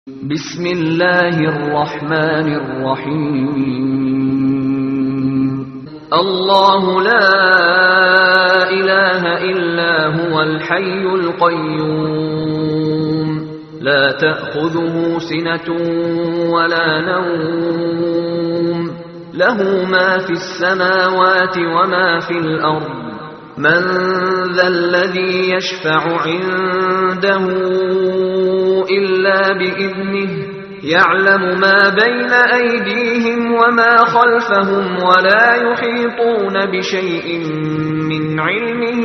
بسم الله الرحمن الرحيم الله لا إله إلا هو الحي القيوم لا تأخذه سنة ولا نوم له ما في السماوات وما في الأرض من ذا الذي يشفع عنده إلا بإذنه يعلم ما بين أيديهم وما خلفهم ولا يحيطون بشيء من علمه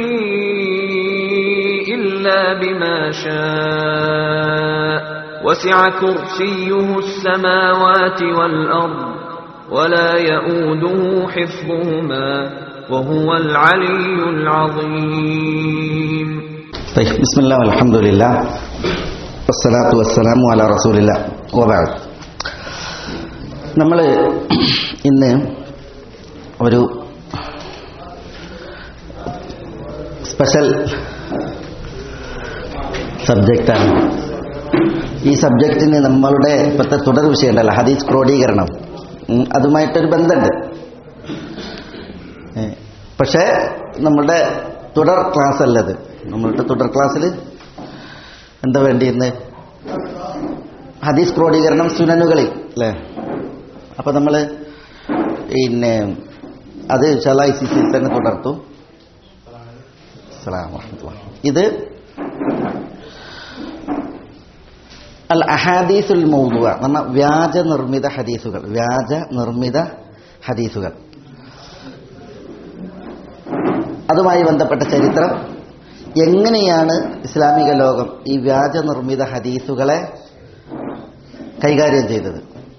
إلا بما شاء وسع كرسيه السماوات والأرض ولا يؤوده حفظهما وهو العلي العظيم طيب بسم الله والحمد لله والصلاة والسلام على رسول الله وبعد നമ്മൾ ഇന്ന് ഒരു സ്പെഷ്യൽ സബ്ജക്റ്റാണ് ഈ സബ്ജക്റ്റിന് നമ്മളുടെ ഇപ്പോഴത്തെ തുടർ വിഷയമുണ്ടല്ലോ ഹദീസ് ക്രോഡീകരണം ഉം, അതുമായിട്ടൊരു ബന്ധമുണ്ട് ഏ, പക്ഷേ നമ്മുടെ തുടർ ക്ലാസ് അല്ലത് നമ്മളുടെ തുടർ ക്ലാസ്സിൽ എന്താ വേണ്ടിയിരുന്നത് ഹദീസ് ക്രോഡീകരണം സുനനുകളിൽ അല്ലേ അപ്പൊ നമ്മൾ പിന്നെ അത് ഇൻഷാല്ലാ ഐ സി സി തന്നെ തുടർത്തു അസ്സലാമു വറഹ്മത്തുള്ളാഹി. ഇത് അൽ അഹാദീസുൽ മൗദുവ നമ്മ വ്യാജ നിർമ്മിത ഹദീസുകൾ വ്യാജ നിർമ്മിത ഹദീസുകൾ അതുമായി ബന്ധപ്പെട്ട ചരിത്രം എങ്ങനെയാണ് ഇസ്ലാമിക ലോകം ഈ വ്യാജ നിർമ്മിത ഹദീസുകളെ കൈകാര്യം ചെയ്തത്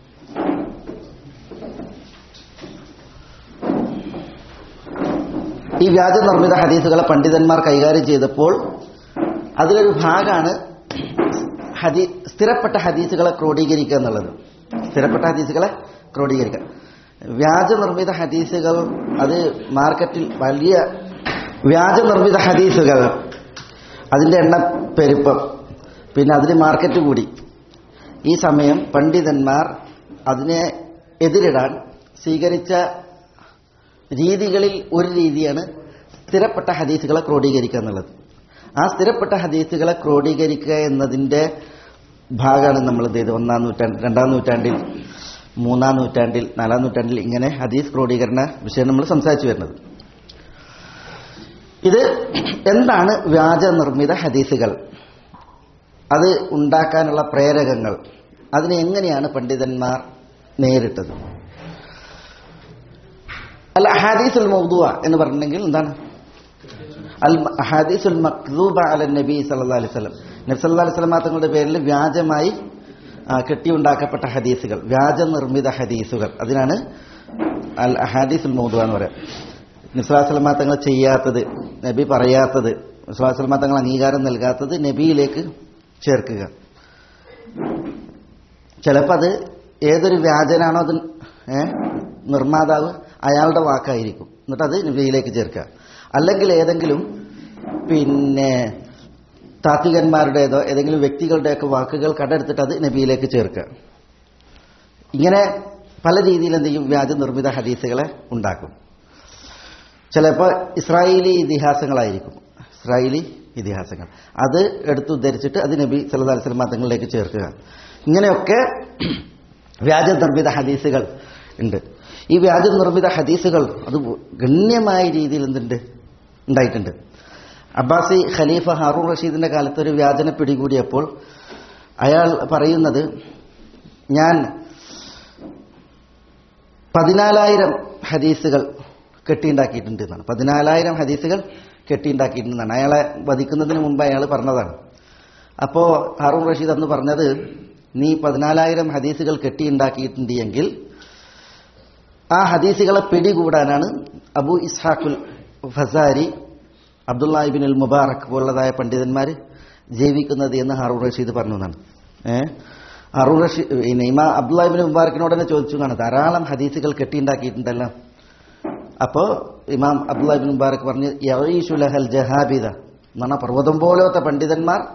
ഈ വ്യാജ നിർമ്മിത ഹദീസുകളെ പണ്ഡിതന്മാർ കൈകാര്യം ചെയ്തപ്പോൾ അതിലൊരു ഭാഗമാണ് ഹദീ സ്ഥിരപ്പെട്ട ഹദീസുകളെ ക്രോഡീകരിക്കുക എന്നുള്ളത് സ്ഥിരപ്പെട്ട ഹദീസുകളെ ക്രോഡീകരിക്കുക വ്യാജ നിർമ്മിത ഹദീസുകൾ അത് മാർക്കറ്റിൽ വലിയ വ്യാജ നിർമ്മിത ഹദീസുകൾ അതിൻ്റെ എണ്ണ പെരുപ്പം പിന്നെ അതിന് മാർക്കറ്റ് കൂടി ഈ സമയം പണ്ഡിതന്മാർ അതിനെ എതിരിടാൻ സ്വീകരിച്ച രീതികളിൽ ഒരു രീതിയാണ് സ്ഥിരപ്പെട്ട ഹദീസുകളെ ക്രോഡീകരിക്കുക എന്നുള്ളത് ആ സ്ഥിരപ്പെട്ട ഹദീസുകളെ ക്രോഡീകരിക്കുക എന്നതിൻ്റെ ഭാഗമാണ് നമ്മൾ ഇത് ചെയ്തത് ഒന്നാം നൂറ്റാണ്ട് രണ്ടാം നൂറ്റാണ്ടിൽ മൂന്നാം നൂറ്റാണ്ടിൽ നാലാം നൂറ്റാണ്ടിൽ ഇങ്ങനെ ഹദീസ് ക്രോഡീകരണ വിഷയം നമ്മൾ സംസാരിച്ചു വരുന്നത് ഇത് എന്താണ് വ്യാജ നിർമ്മിത ഹദീസുകൾ അത് ഉണ്ടാക്കാനുള്ള പ്രേരകങ്ങൾ അതിനെ എങ്ങനെയാണ് പണ്ഡിതന്മാർ നേരിട്ടത് അൽ അഹാദീസുൽ മൗദുവ എന്ന് പറഞ്ഞിട്ടുണ്ടെങ്കിൽ എന്താണ് അൽ അഹാദീസുൽ മക്ദൂബ അല നബി സല്ലല്ലാഹു അലൈഹി വസല്ലം നബി സല്ലല്ലാഹു അലൈഹി വസല്ലം തങ്ങളുടെ പേരിൽ വ്യാജമായി ആ, കെട്ടിയുണ്ടാക്കപ്പെട്ട ഹദീസുകൾ വ്യാജ നിർമ്മിത ഹദീസുകൾ അതിനാണ് അൽ അഹാദീസുൽ മൗദുവ എന്ന് പറയുക നിസ്ലാസ്ലമ തങ്ങൾ ചെയ്യാത്തത് നബി പറയാത്തത് നിസ്ലാസ്ലമ തങ്ങൾ അംഗീകാരം നൽകാത്തത് നബിയിലേക്ക് ചേർക്കുക ചിലപ്പോൾ അത് ഏതൊരു വ്യാജനാണോ അത് ഏ, നിർമ്മാതാവ് അയാളുടെ വാക്കായിരിക്കും എന്നിട്ട് അത് നബിയിലേക്ക് ചേർക്കുക അല്ലെങ്കിൽ ഏതെങ്കിലും പിന്നെ താത്വികന്മാരുടേതോ ഏതെങ്കിലും വ്യക്തികളുടെയൊക്കെ വാക്കുകൾ കടെടുത്തിട്ട് അത് നബിയിലേക്ക് ചേർക്കുക ഇങ്ങനെ പല രീതിയിൽ എന്ത് ചെയ്യും വ്യാജ നിർമ്മിത ഹദീസുകളെ ഉണ്ടാക്കും ചിലപ്പോൾ ഇസ്രായേലി ഇതിഹാസങ്ങളായിരിക്കും ഇസ്രായേലി ഇതിഹാസങ്ങൾ അത് എടുത്തുദ്ധരിച്ചിട്ട് അത് നബി സല്ലല്ലാഹു അലൈഹി വസല്ലം തങ്ങളിലേക്ക് ചേർക്കുക ഇങ്ങനെയൊക്കെ വ്യാജ നിർമ്മിത ഹദീസുകൾ ഉണ്ട് ഈ വ്യാജ നിർമ്മിത ഹദീസുകൾ അത് ഗണ്യമായ രീതിയിൽ എന്തുണ്ട് ഉണ്ടായിട്ടുണ്ട് അബ്ബാസി ഖലീഫ ഹാറൂൺ റഷീദിന്റെ കാലത്ത് ഒരു വ്യാജന പിടികൂടിയപ്പോൾ അയാൾ പറയുന്നത് ഞാൻ പതിനാലായിരം ഹദീസുകൾ കെട്ടിയുണ്ടാക്കിയിട്ടുണ്ട് എന്നാണ് പതിനാലായിരം ഹദീസുകൾ കെട്ടിയുണ്ടാക്കിയിട്ടുണ്ടെന്നാണ് അയാളെ വധിക്കുന്നതിന് മുമ്പ് അയാൾ പറഞ്ഞതാണ് അപ്പോൾ ഹാറൂൺ റഷീദ് അന്ന് പറഞ്ഞത് നീ പതിനാലായിരം ഹദീസുകൾ കെട്ടിയുണ്ടാക്കിയിട്ടുണ്ട് എങ്കിൽ ആ ഹദീസുകളെ പിടികൂടാനാണ് അബു ഇസ്ഹാഖുൽ ഫസാരി അബ്ദുല്ലാഹിബിൻ അൽ മുബാറക് പോലുള്ളതായ പണ്ഡിതന്മാർ ജീവിക്കുന്നത് എന്ന് ഹാറൂൺ റഷീദ് പറഞ്ഞു എന്നാണ് ഏഹ് ഹാറൂൺ റഷീദ് പിന്നെ ഇമാ അബ്ദുല്ലാഹിബിൻ മുബാറക്കിനോട് തന്നെ ചോദിച്ചു കാണാം ധാരാളം ഹദീസുകൾ കെട്ടിയുണ്ടാക്കിയിട്ടുണ്ടല്ലോ അപ്പോ ഇമാം അബ്ദുല്ലാഹിബിൻ മുബാറക് പറഞ്ഞു യഈഷു ലഹൽ ജഹാബിദ എന്ന് പറഞ്ഞാൽ പർവ്വതം പോലത്തെ പണ്ഡിതന്മാർ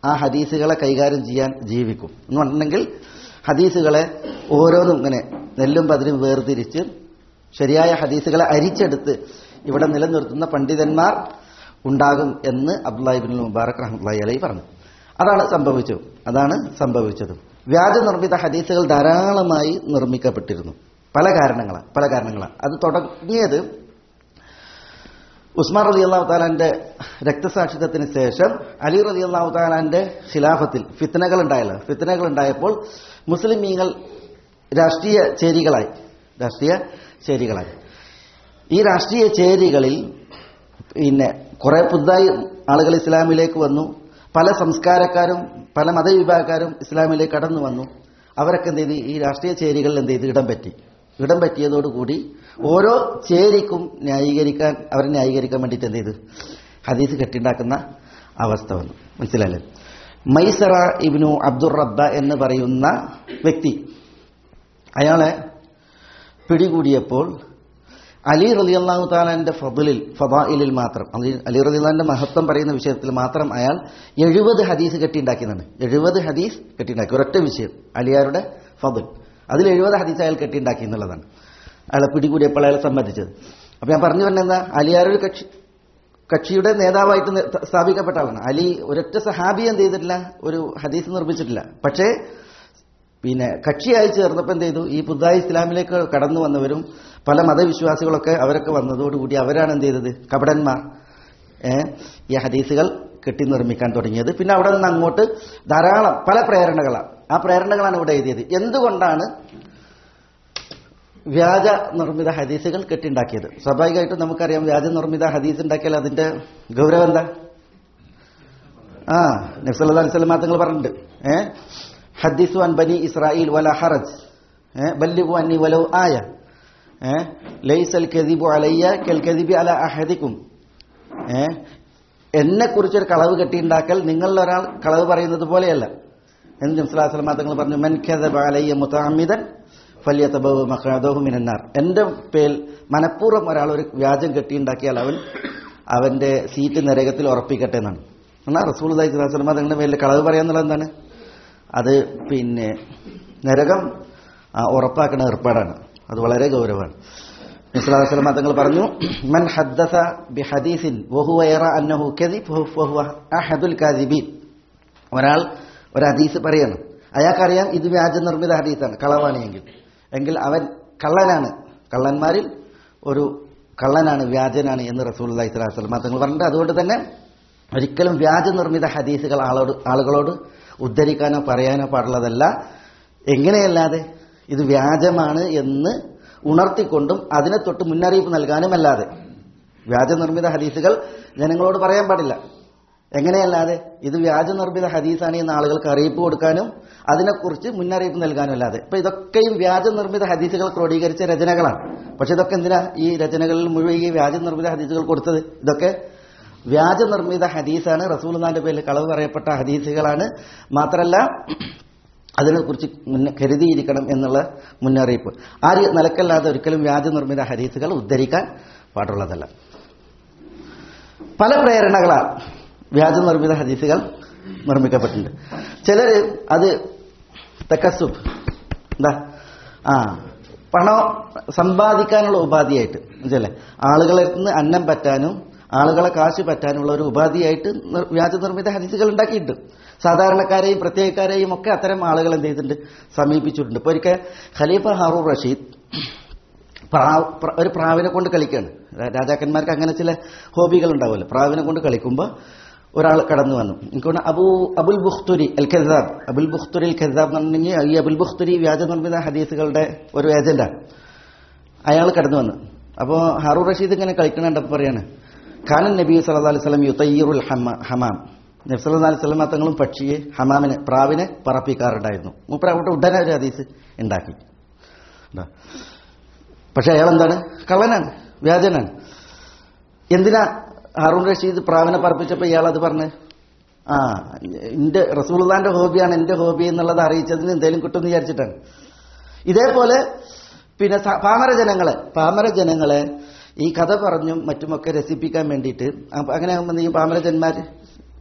ആ ഹദീസുകളെ കൈകാര്യം ചെയ്യാൻ ജീവിക്കും എന്ന് പറഞ്ഞിട്ടുണ്ടെങ്കിൽ ഹദീസുകളെ ഓരോന്നും ഇങ്ങനെ നെല്ലും പതിരും വേർതിരിച്ച് ശരിയായ ഹദീസുകളെ അരിച്ചെടുത്ത് ഇവിടെ നിലനിർത്തുന്ന പണ്ഡിതന്മാർ ഉണ്ടാകും എന്ന് അബ്ദുല്ലാഹിബിൻ മുബാറക് റഹ്മുല്ലാഹി അലൈ പറഞ്ഞു അതാണ് സംഭവിച്ചത് അതാണ് സംഭവിച്ചത് വ്യാജനിർമ്മിത ഹദീസുകൾ ധാരാളമായി നിർമ്മിക്കപ്പെട്ടിരുന്നു പല കാരണങ്ങളാണ് പല കാരണങ്ങളാണ് അത് തുടങ്ങിയത് ഉസ്മാൻ റലി അള്ളാഹു താലാന്റെ രക്തസാക്ഷിത്വത്തിന് ശേഷം അലി റലി അള്ളാഹു താലാന്റെ ഖിലാഫത്തിൽ ഫിത്തനകൾ ഉണ്ടായല്ലോ ഫിത്തനകൾ ഉണ്ടായപ്പോൾ മുസ്ലിമീങ്ങൾ രാഷ്ട്രീയ ചേരികളായി രാഷ്ട്രീയ ചേരികളായി ഈ രാഷ്ട്രീയ ചേരികളിൽ പിന്നെ കുറെ പുതുതായി ആളുകൾ ഇസ്ലാമിലേക്ക് വന്നു പല സംസ്കാരക്കാരും പല മതവിഭാഗക്കാരും ഇസ്ലാമിലേക്ക് കടന്നു വന്നു അവരൊക്കെ എന്ത് ചെയ്ത് ഈ രാഷ്ട്രീയ ചേരികളിൽ എന്ത് ചെയ്ത് ഇടം പറ്റി ഇടം പറ്റിയതോടുകൂടി ഓരോ ചേരിക്കും ന്യായീകരിക്കാൻ അവരെ ന്യായീകരിക്കാൻ വേണ്ടിയിട്ട് എന്ത് ചെയ്ത് ഹദീസ് കെട്ടിണ്ടാക്കുന്ന അവസ്ഥ വന്നു മനസ്സിലായില്ലേ മൈസറ ഇബ്നു അബ്ദുർ റബ്ബ എന്ന് പറയുന്ന വ്യക്തി അയാളെ പിടികൂടിയപ്പോൾ അലി റലിയല്ലാഹു താലാന്റെ ഫضലിൽ ഫദായിലിൽ മാത്രം അലി അലി റലിയല്ലാന്റെ മഹത്വം പറയുന്ന വിഷയത്തിൽ മാത്രം അയാൾ എഴുപത് ഹദീസ് കെട്ടിണ്ടാക്കിയതാണ് എഴുപത് ഹദീസ് കെട്ടിണ്ടാക്കി ഒരൊറ്റ വിഷയം അലിയാരുടെ ഫضൽ അതിൽ എഴുപത് ഹദീസ് അയാൾ കെട്ടിണ്ടാക്കി എന്നുള്ളതാണ് അയാളെ പിടികൂടിയപ്പോൾ അയാൾ സമ്മതിച്ചത് അപ്പൊ ഞാൻ പറഞ്ഞു പറഞ്ഞ എന്താ അലിയാരൊരു കക്ഷി കക്ഷിയുടെ നേതാവായിട്ട് നി- സ്ഥാപിക്കപ്പെട്ട ആളാണ് അലി ഒരൊറ്റ സഹാബി എന്ത് ചെയ്തിട്ടില്ല ഒരു ഹദീസ് നിർമ്മിച്ചിട്ടില്ല പക്ഷേ പിന്നെ കക്ഷിയായി ചേർന്നപ്പോൾ എന്ത് ചെയ്തു ഈ പുതുതായി ഇസ്ലാമിലേക്ക് കടന്നു വന്നവരും പല മതവിശ്വാസികളൊക്കെ അവരൊക്കെ വന്നതോടുകൂടി അവരാണ് എന്ത് ചെയ്തത് കപടന്മാർ ഏ, ഈ ഹദീസുകൾ കെട്ടി നിർമ്മിക്കാൻ തുടങ്ങിയത് പിന്നെ അവിടെ നിന്ന് അങ്ങോട്ട് ധാരാളം പല പ്രേരണകളാണ് ആ പ്രേരണകളാണ് ഇവിടെ എഴുതിയത് എന്തുകൊണ്ടാണ് വ്യാജ നിർമ്മിത ഹദീസുകൾ കെട്ടിണ്ടാക്കിയത് സ്വാഭാവികമായിട്ടും നമുക്കറിയാം വ്യാജ നിർമ്മിത ഹദീസ് ഉണ്ടാക്കിയാൽ അതിന്റെ ഗൗരവം എന്താ ആ നബ്സല്ലാ അലിസ്ലാം തങ്ങൾ പറഞ്ഞിട്ടുണ്ട് ഏ ഹദീസു അൻ ബനി ഇസ്രായേൽ വല ഹറജ് ഏ ബല്ലിബു അന്നി വലോ ആയ ഏ ലൈസൽ കെദിബു അലയ്യ കെൽ കെദിബി അല അഹദിക്കും ഏ എന്നെ കുറിച്ചൊരു കളവ് കെട്ടിയുണ്ടാക്കൽ നിങ്ങളിൽ ഒരാൾ കളവ് പറയുന്നത് പോലെയല്ല എന്ന് നബ്സല്ലാസ്ലാം തങ്ങൾ പറഞ്ഞു മൻ കെദബ അലയ്യ മുതാമിദൻ ഫല്യതബവ് മഖാദോഹു മിനന്നാർ എന്റെ പേൽ മനഃപൂർവ്വം ഒരാൾ ഒരു വ്യാജം കെട്ടിയുണ്ടാക്കിയാൽ അവൻ അവന്റെ സീറ്റ് നരകത്തിൽ ഉറപ്പിക്കട്ടെ എന്നാണ് എന്നാൽ റസൂൽ സ്വലമ തങ്ങളുടെ പേരിൽ കളവ് പറയാന്നുള്ളത് എന്താണ് അത് പിന്നെ നരകം ആ, ഉറപ്പാക്കുന്ന ഏർപ്പാടാണ് അത് വളരെ ഗൗരവമാണ് നിസ്ലാസ്ലമ തങ്ങൾ പറഞ്ഞു മൻ ഹദ്ദസ ബി ഹദീസിൻ വഹുവ യറ അന്നഹു കദിബ് വഹുവ അഹദുൽ കാദിബീൻ ഒരാൾ ഒരു ഹദീസ് പറയണം അയാൾക്കറിയാം ഇത് വ്യാജ നിർമ്മിത ഹദീസാണ് കളവാണ് എങ്കിൽ എങ്കിൽ അവൻ കള്ളനാണ് കള്ളന്മാരിൽ ഒരു കള്ളനാണ് വ്യാജനാണ് എന്ന് റസൂൽ അലൈഹി സ്വലാസ്ലമ തങ്ങൾ പറഞ്ഞിട്ട് അതുകൊണ്ട് തന്നെ ഒരിക്കലും വ്യാജ നിർമ്മിത ഹദീസുകൾ ആളോട് ആളുകളോട് ഉദ്ധരിക്കാനോ പറയാനോ പാടുള്ളതല്ല എങ്ങനെയല്ലാതെ ഇത് വ്യാജമാണ് എന്ന് ഉണർത്തിക്കൊണ്ടും അതിനെ തൊട്ട് മുന്നറിയിപ്പ് നൽകാനുമല്ലാതെ വ്യാജ നിർമ്മിത ഹദീസുകൾ ജനങ്ങളോട് പറയാൻ പാടില്ല എങ്ങനെയല്ലാതെ ഇത് വ്യാജ നിർമ്മിത ഹദീസാണ് എന്ന് ആളുകൾക്ക് അറിയിപ്പ് കൊടുക്കാനും അതിനെക്കുറിച്ച് മുന്നറിയിപ്പ് നൽകാനും അല്ലാതെ ഇപ്പൊ ഇതൊക്കെയും വ്യാജ നിർമ്മിത ഹദീസുകൾ ക്രോഡീകരിച്ച രചനകളാണ് പക്ഷെ ഇതൊക്കെ എന്തിനാ ഈ രചനകളിൽ മുഴുവൻ ഈ വ്യാജ നിർമ്മിത ഹദീസുകൾ കൊടുത്തത് ഇതൊക്കെ വ്യാജ നിർമ്മിത ഹദീസാണ് റസൂൽനാന്റെ പേരിൽ കളവ് പറയപ്പെട്ട ഹദീസുകളാണ് മാത്രമല്ല അതിനെക്കുറിച്ച് മുന്ന കരുതിയിരിക്കണം എന്നുള്ള മുന്നറിയിപ്പ് ആ ഒരു നിലക്കല്ലാതെ ഒരിക്കലും വ്യാജ നിർമ്മിത ഹദീസുകൾ ഉദ്ധരിക്കാൻ പാടുള്ളതല്ല പല പ്രേരണകളാൽ വ്യാജ നിർമ്മിത ഹദീസുകൾ നിർമ്മിക്കപ്പെട്ടിട്ടുണ്ട് ചിലര് അത് തെക്കസുബ് എന്താ ആ പണം സമ്പാദിക്കാനുള്ള ഉപാധിയായിട്ട് മനസ്സിലല്ലേ ആളുകളെ നിന്ന് അന്നം പറ്റാനും ആളുകളെ കാശ് പറ്റാനുള്ള ഒരു ഉപാധിയായിട്ട് നിർ- വ്യാജ നിർമ്മിത ഹദീസുകൾ ഉണ്ടാക്കിയിട്ടുണ്ട് സാധാരണക്കാരെയും പ്രത്യേകക്കാരെയും ഒക്കെ അത്തരം ആളുകൾ എന്ത് ചെയ്തിട്ടുണ്ട് സമീപിച്ചിട്ടുണ്ട് ഇപ്പൊ ഒരിക്കൽ ഖലീഫ ഹാറൂർ റഷീദ് പ്രാവ് പ്ര- ഒരു പ്രാവിനെ കൊണ്ട് കളിക്കുകയാണ് രാ- രാജാക്കന്മാർക്ക് അങ്ങനെ ചില ഹോബികൾ ഉണ്ടാവുമല്ലോ പ്രാവിനെ കൊണ്ട് കളിക്കുമ്പോൾ ഒരാൾ കടന്നു വന്നു എനിക്ക് തോന്നുന്നു അബു അബുൽ ബുഖ്തുരി അൽ ഖസാബ് അബുൽ ബുഖ്തുരി അൽ ഖസാബ് എന്ന് പറഞ്ഞിട്ടുണ്ടെങ്കിൽ ഈ അബുൽ ബുഖ്തുരി വ്യാജ നിർമ്മിത ഹദീസുകളുടെ ഒരു ഏജന്റാണ് അയാൾ കടന്നു വന്നു അപ്പോൾ ഹാറൂർ റഷീദ് ഇങ്ങനെ കളിക്കണുണ്ടപ്പോൾ പറയാണ് ഖാനൻ നബി സല്ലല്ലാഹു അലൈഹി വസല്ലം യുതയ്യിറുൽ ഹമ- ഹമാം നബി സല്ലല്ലാഹു അലൈഹി വസല്ലം തങ്ങളും പക്ഷിയെ ഹമാമിനെ പ്രാവിനെ പറപ്പിക്കാറുണ്ടായിരുന്നു മൂപ്പര അവിടെ ഉടനെ ഒരു ഹദീസ് ഉണ്ടാക്കി എന്താ? പക്ഷെ അയാൾ എന്താണ് കള്ളനാണ് വ്യാജനാണ് എന്തിനാ ഹാറൂൺ റഷീദ് പ്രാവിനെ പറപ്പിച്ചപ്പോൾ ഇയാൾ അത് പറഞ്ഞ് ആ എന്റെ റസൂൽദാന്റെ ഹോബിയാണ് എന്റെ ഹോബി എന്നുള്ളത് അറിയിച്ചതിന് എന്തെങ്കിലും കിട്ടുമെന്ന് വിചാരിച്ചിട്ടാണ് ഇതേപോലെ പിന്നെ സ- പാമര ജനങ്ങളെ പാമര ജനങ്ങളെ ഈ കഥ പറഞ്ഞും മറ്റുമൊക്കെ രസിപ്പിക്കാൻ വേണ്ടിയിട്ട് അപ്പൊ അങ്ങനെ ആകുമ്പോൾ ഈ പാമരജന്മാർ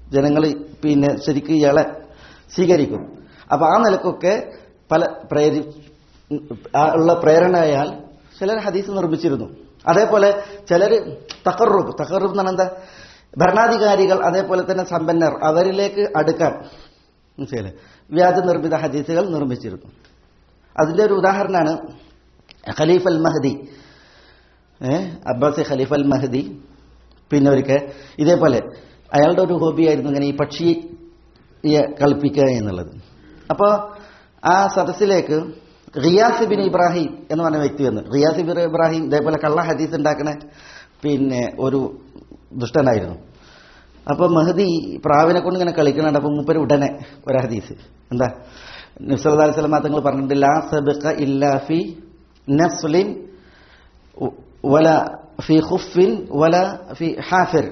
ജനങ്ങൾ പിന്നെ ശരിക്കും ഇയാളെ സ്വീകരിക്കും അപ്പൊ ആ നിലക്കൊക്കെ പല പ്രേരി ആ ഉള്ള പ്രേരണയാൽ ചിലർ ഹദീസ് നിർമ്മിച്ചിരുന്നു അതേപോലെ ചിലർ തക്കറുബ് തക്കറുബ് എന്ന് പറഞ്ഞാൽ എന്താ ഭരണാധികാരികൾ അതേപോലെ തന്നെ സമ്പന്നർ അവരിലേക്ക് അടുക്കാൻ മനസ്സിലെ വ്യാജ നിർമ്മിത ഹദീസുകൾ നിർമ്മിച്ചിരുന്നു അതിന്റെ ഒരു ഉദാഹരണമാണ് ഖലീഫ് അൽ മഹദി ഏ അബ്ബാസി ഖലീഫ് അൽ മഹദി പിന്നെ ഒരിക്കൽ ഇതേപോലെ അയാളുടെ ഒരു ഹോബിയായിരുന്നു ഇങ്ങനെ ഈ പക്ഷിയെ കളിപ്പിക്കുക എന്നുള്ളത് അപ്പോൾ ആ സദസ്സിലേക്ക് റിയാസ് ബിൻ ഇബ്രാഹിം എന്ന് പറഞ്ഞ വ്യക്തി വന്നു റിയാസ് ബിൻ ഇബ്രാഹിം ഇതേപോലെ കള്ള ഹദീസ് ഉണ്ടാക്കുന്ന പിന്നെ ഒരു ദുഷ്ടനായിരുന്നു അപ്പൊ മഹദി പ്രാവിനെ കൊണ്ട് ഇങ്ങനെ കളിക്കുന്നുണ്ട് അപ്പൊ മൂപ്പര് ഉടനെ ഒരു ഹദീസ് എന്താ നിസ്ലാ സ്വലമ തങ്ങൾ പറഞ്ഞിട്ടുണ്ട് ലാ സബഖ ഇല്ലാ ഫി നസ്ലിൻ വല ഫി ഖുഫിൻ വല ഫി ഹാഫിർ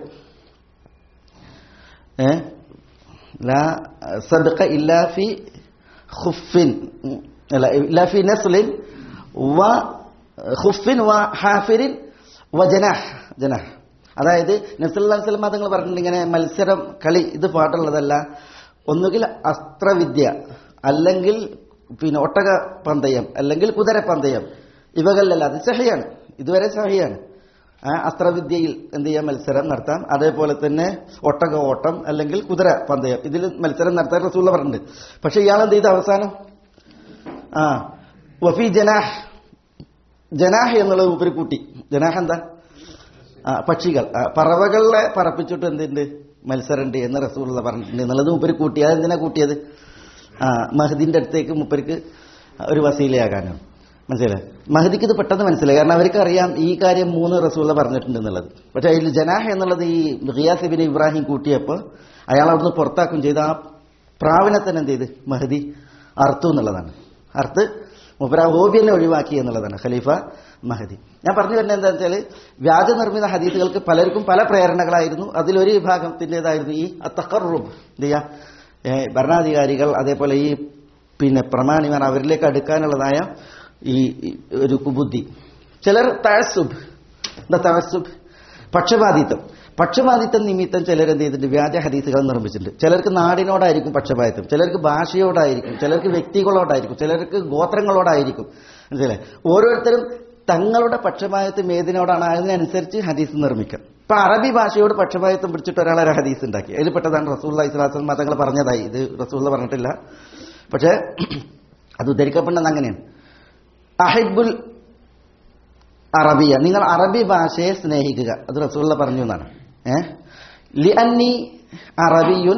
ഏ ലാ സബഖ ഇല്ലാ ഫി ഖുഫിൻ അല്ല ഇല്ലാ ഫി നസ്ലിൻ വ ഖുഫിൻ വ ഹാഫിരിൻ വ ജനാഹ് ജനാഹ് അതായത് നസല്ലാ സ്വലമ തങ്ങൾ പറഞ്ഞിട്ടുണ്ട് ഇങ്ങനെ മത്സരം കളി ഇത് പാട്ടുള്ളതല്ല ഒന്നുകിൽ അസ്ത്രവിദ്യ അല്ലെങ്കിൽ പിന്നെ ഒട്ടക പന്തയം അല്ലെങ്കിൽ കുതിര പന്തയം ഇവകളിലല്ല അത് സഹിയാണ് ഇതുവരെ സഹിയാണ് ആ അസ്ത്രവിദ്യയിൽ എന്ത് ചെയ്യാം മത്സരം നടത്താം അതേപോലെ തന്നെ ഒട്ടക ഓട്ടം അല്ലെങ്കിൽ കുതിര പന്തയം ഇതിൽ മത്സരം നടത്താൻ റസൂള്ള പറഞ്ഞിട്ടുണ്ട് പക്ഷെ ഇയാൾ എന്ത് ചെയ്ത് അവസാനം ആ വഫി ജനാഹ് ജനാഹ് എന്നുള്ളത് ഉപരി കൂട്ടി ജനാഹ് എന്താ ആ പക്ഷികൾ ആ, പറവകളെ പറപ്പിച്ചിട്ട് എന്തുണ്ട് മത്സരമുണ്ട് എന്ന് റസൂള്ള പറഞ്ഞിട്ടുണ്ട് എന്നുള്ളത് മുപ്പര് കൂട്ടി അതെന്തിനാ കൂട്ടിയത് ആ മഹദിന്റെ അടുത്തേക്ക് മുപ്പർക്ക് ഒരു വസീലയാകാനാണ് മനസ്സിലായി മഹദിക്ക് ഇത് പെട്ടെന്ന് മനസ്സിലായി കാരണം അവർക്ക് അറിയാം ഈ കാര്യം മൂന്ന് റസൂള്ള പറഞ്ഞിട്ടുണ്ട് എന്നുള്ളത് പക്ഷെ അതിൽ ജനാഹ എന്നുള്ളത് ഈ റിയാസ് ബിൻ ഇബ്രാഹിം കൂട്ടിയപ്പോൾ അയാൾ അവിടുന്ന് പുറത്താക്കും ചെയ്ത് ആ പ്രാവിനെ തന്നെ എന്ത് ചെയ്ത് മഹദി അർത്തു എന്നുള്ളതാണ് അർത്ത് മുപ്പര ഹോബിയനെ ഒഴിവാക്കി എന്നുള്ളതാണ് ഖലീഫ മഹദി ഞാൻ പറഞ്ഞു വരുന്നത് എന്താ വെച്ചാൽ വ്യാജ നിർമ്മിത ഹദീസുകൾക്ക് പലർക്കും പല പ്രേരണകളായിരുന്നു അതിലൊരു വിഭാഗത്തിൻ്റെതായിരുന്നു ഈ തക്കറും എന്ത് ചെയ്യാ ഏ, ഭരണാധികാരികൾ അതേപോലെ ഈ പിന്നെ പ്രമാണിമാർ അവരിലേക്ക് അടുക്കാനുള്ളതായ ഈ ഈ ഒരു കുബുദ്ധി ചിലർ തഴസുബ് എന്താ തഴസുബ് പക്ഷപാതിത്വം പക്ഷപാതിത്വം നിമിത്തം ചിലർ എന്ത് ചെയ്തിട്ടുണ്ട് വ്യാജ ഹദീസുകൾ നിർമ്മിച്ചിട്ടുണ്ട് ചിലർക്ക് നാടിനോടായിരിക്കും പക്ഷപാതിത്വം ചിലർക്ക് ഭാഷയോടായിരിക്കും ചിലർക്ക് വ്യക്തികളോടായിരിക്കും ചിലർക്ക് ഗോത്രങ്ങളോടായിരിക്കും മനസ്സിലായി ഓരോരുത്തരും തങ്ങളുടെ പക്ഷപാതിത്വം ഏതിനോടാണ് അതിനനുസരിച്ച് ഹദീസ് നിർമ്മിക്കാം ഇപ്പൊ അറബി ഭാഷയോട് പക്ഷപാതിത്വം പിടിച്ചിട്ട് ഒരാളെ ഒരു ഹദീസ് ഉണ്ടാക്കി അതിൽ പെട്ടതാണ് റസൂള്ള ഇസ്ലാസം മതങ്ങൾ പറഞ്ഞതായി ഇത് റസൂള്ള പറഞ്ഞിട്ടില്ല പക്ഷേ അത് ഉദ്ധരിക്കപ്പെടുന്നത് അങ്ങനെയാണ് അഹിബുൽ അറബിയ നിങ്ങൾ അറബി ഭാഷയെ സ്നേഹിക്കുക അത് റസൂള്ള പറഞ്ഞു എന്നാണ് ഏ ലി അന്നി അറബിയുൻ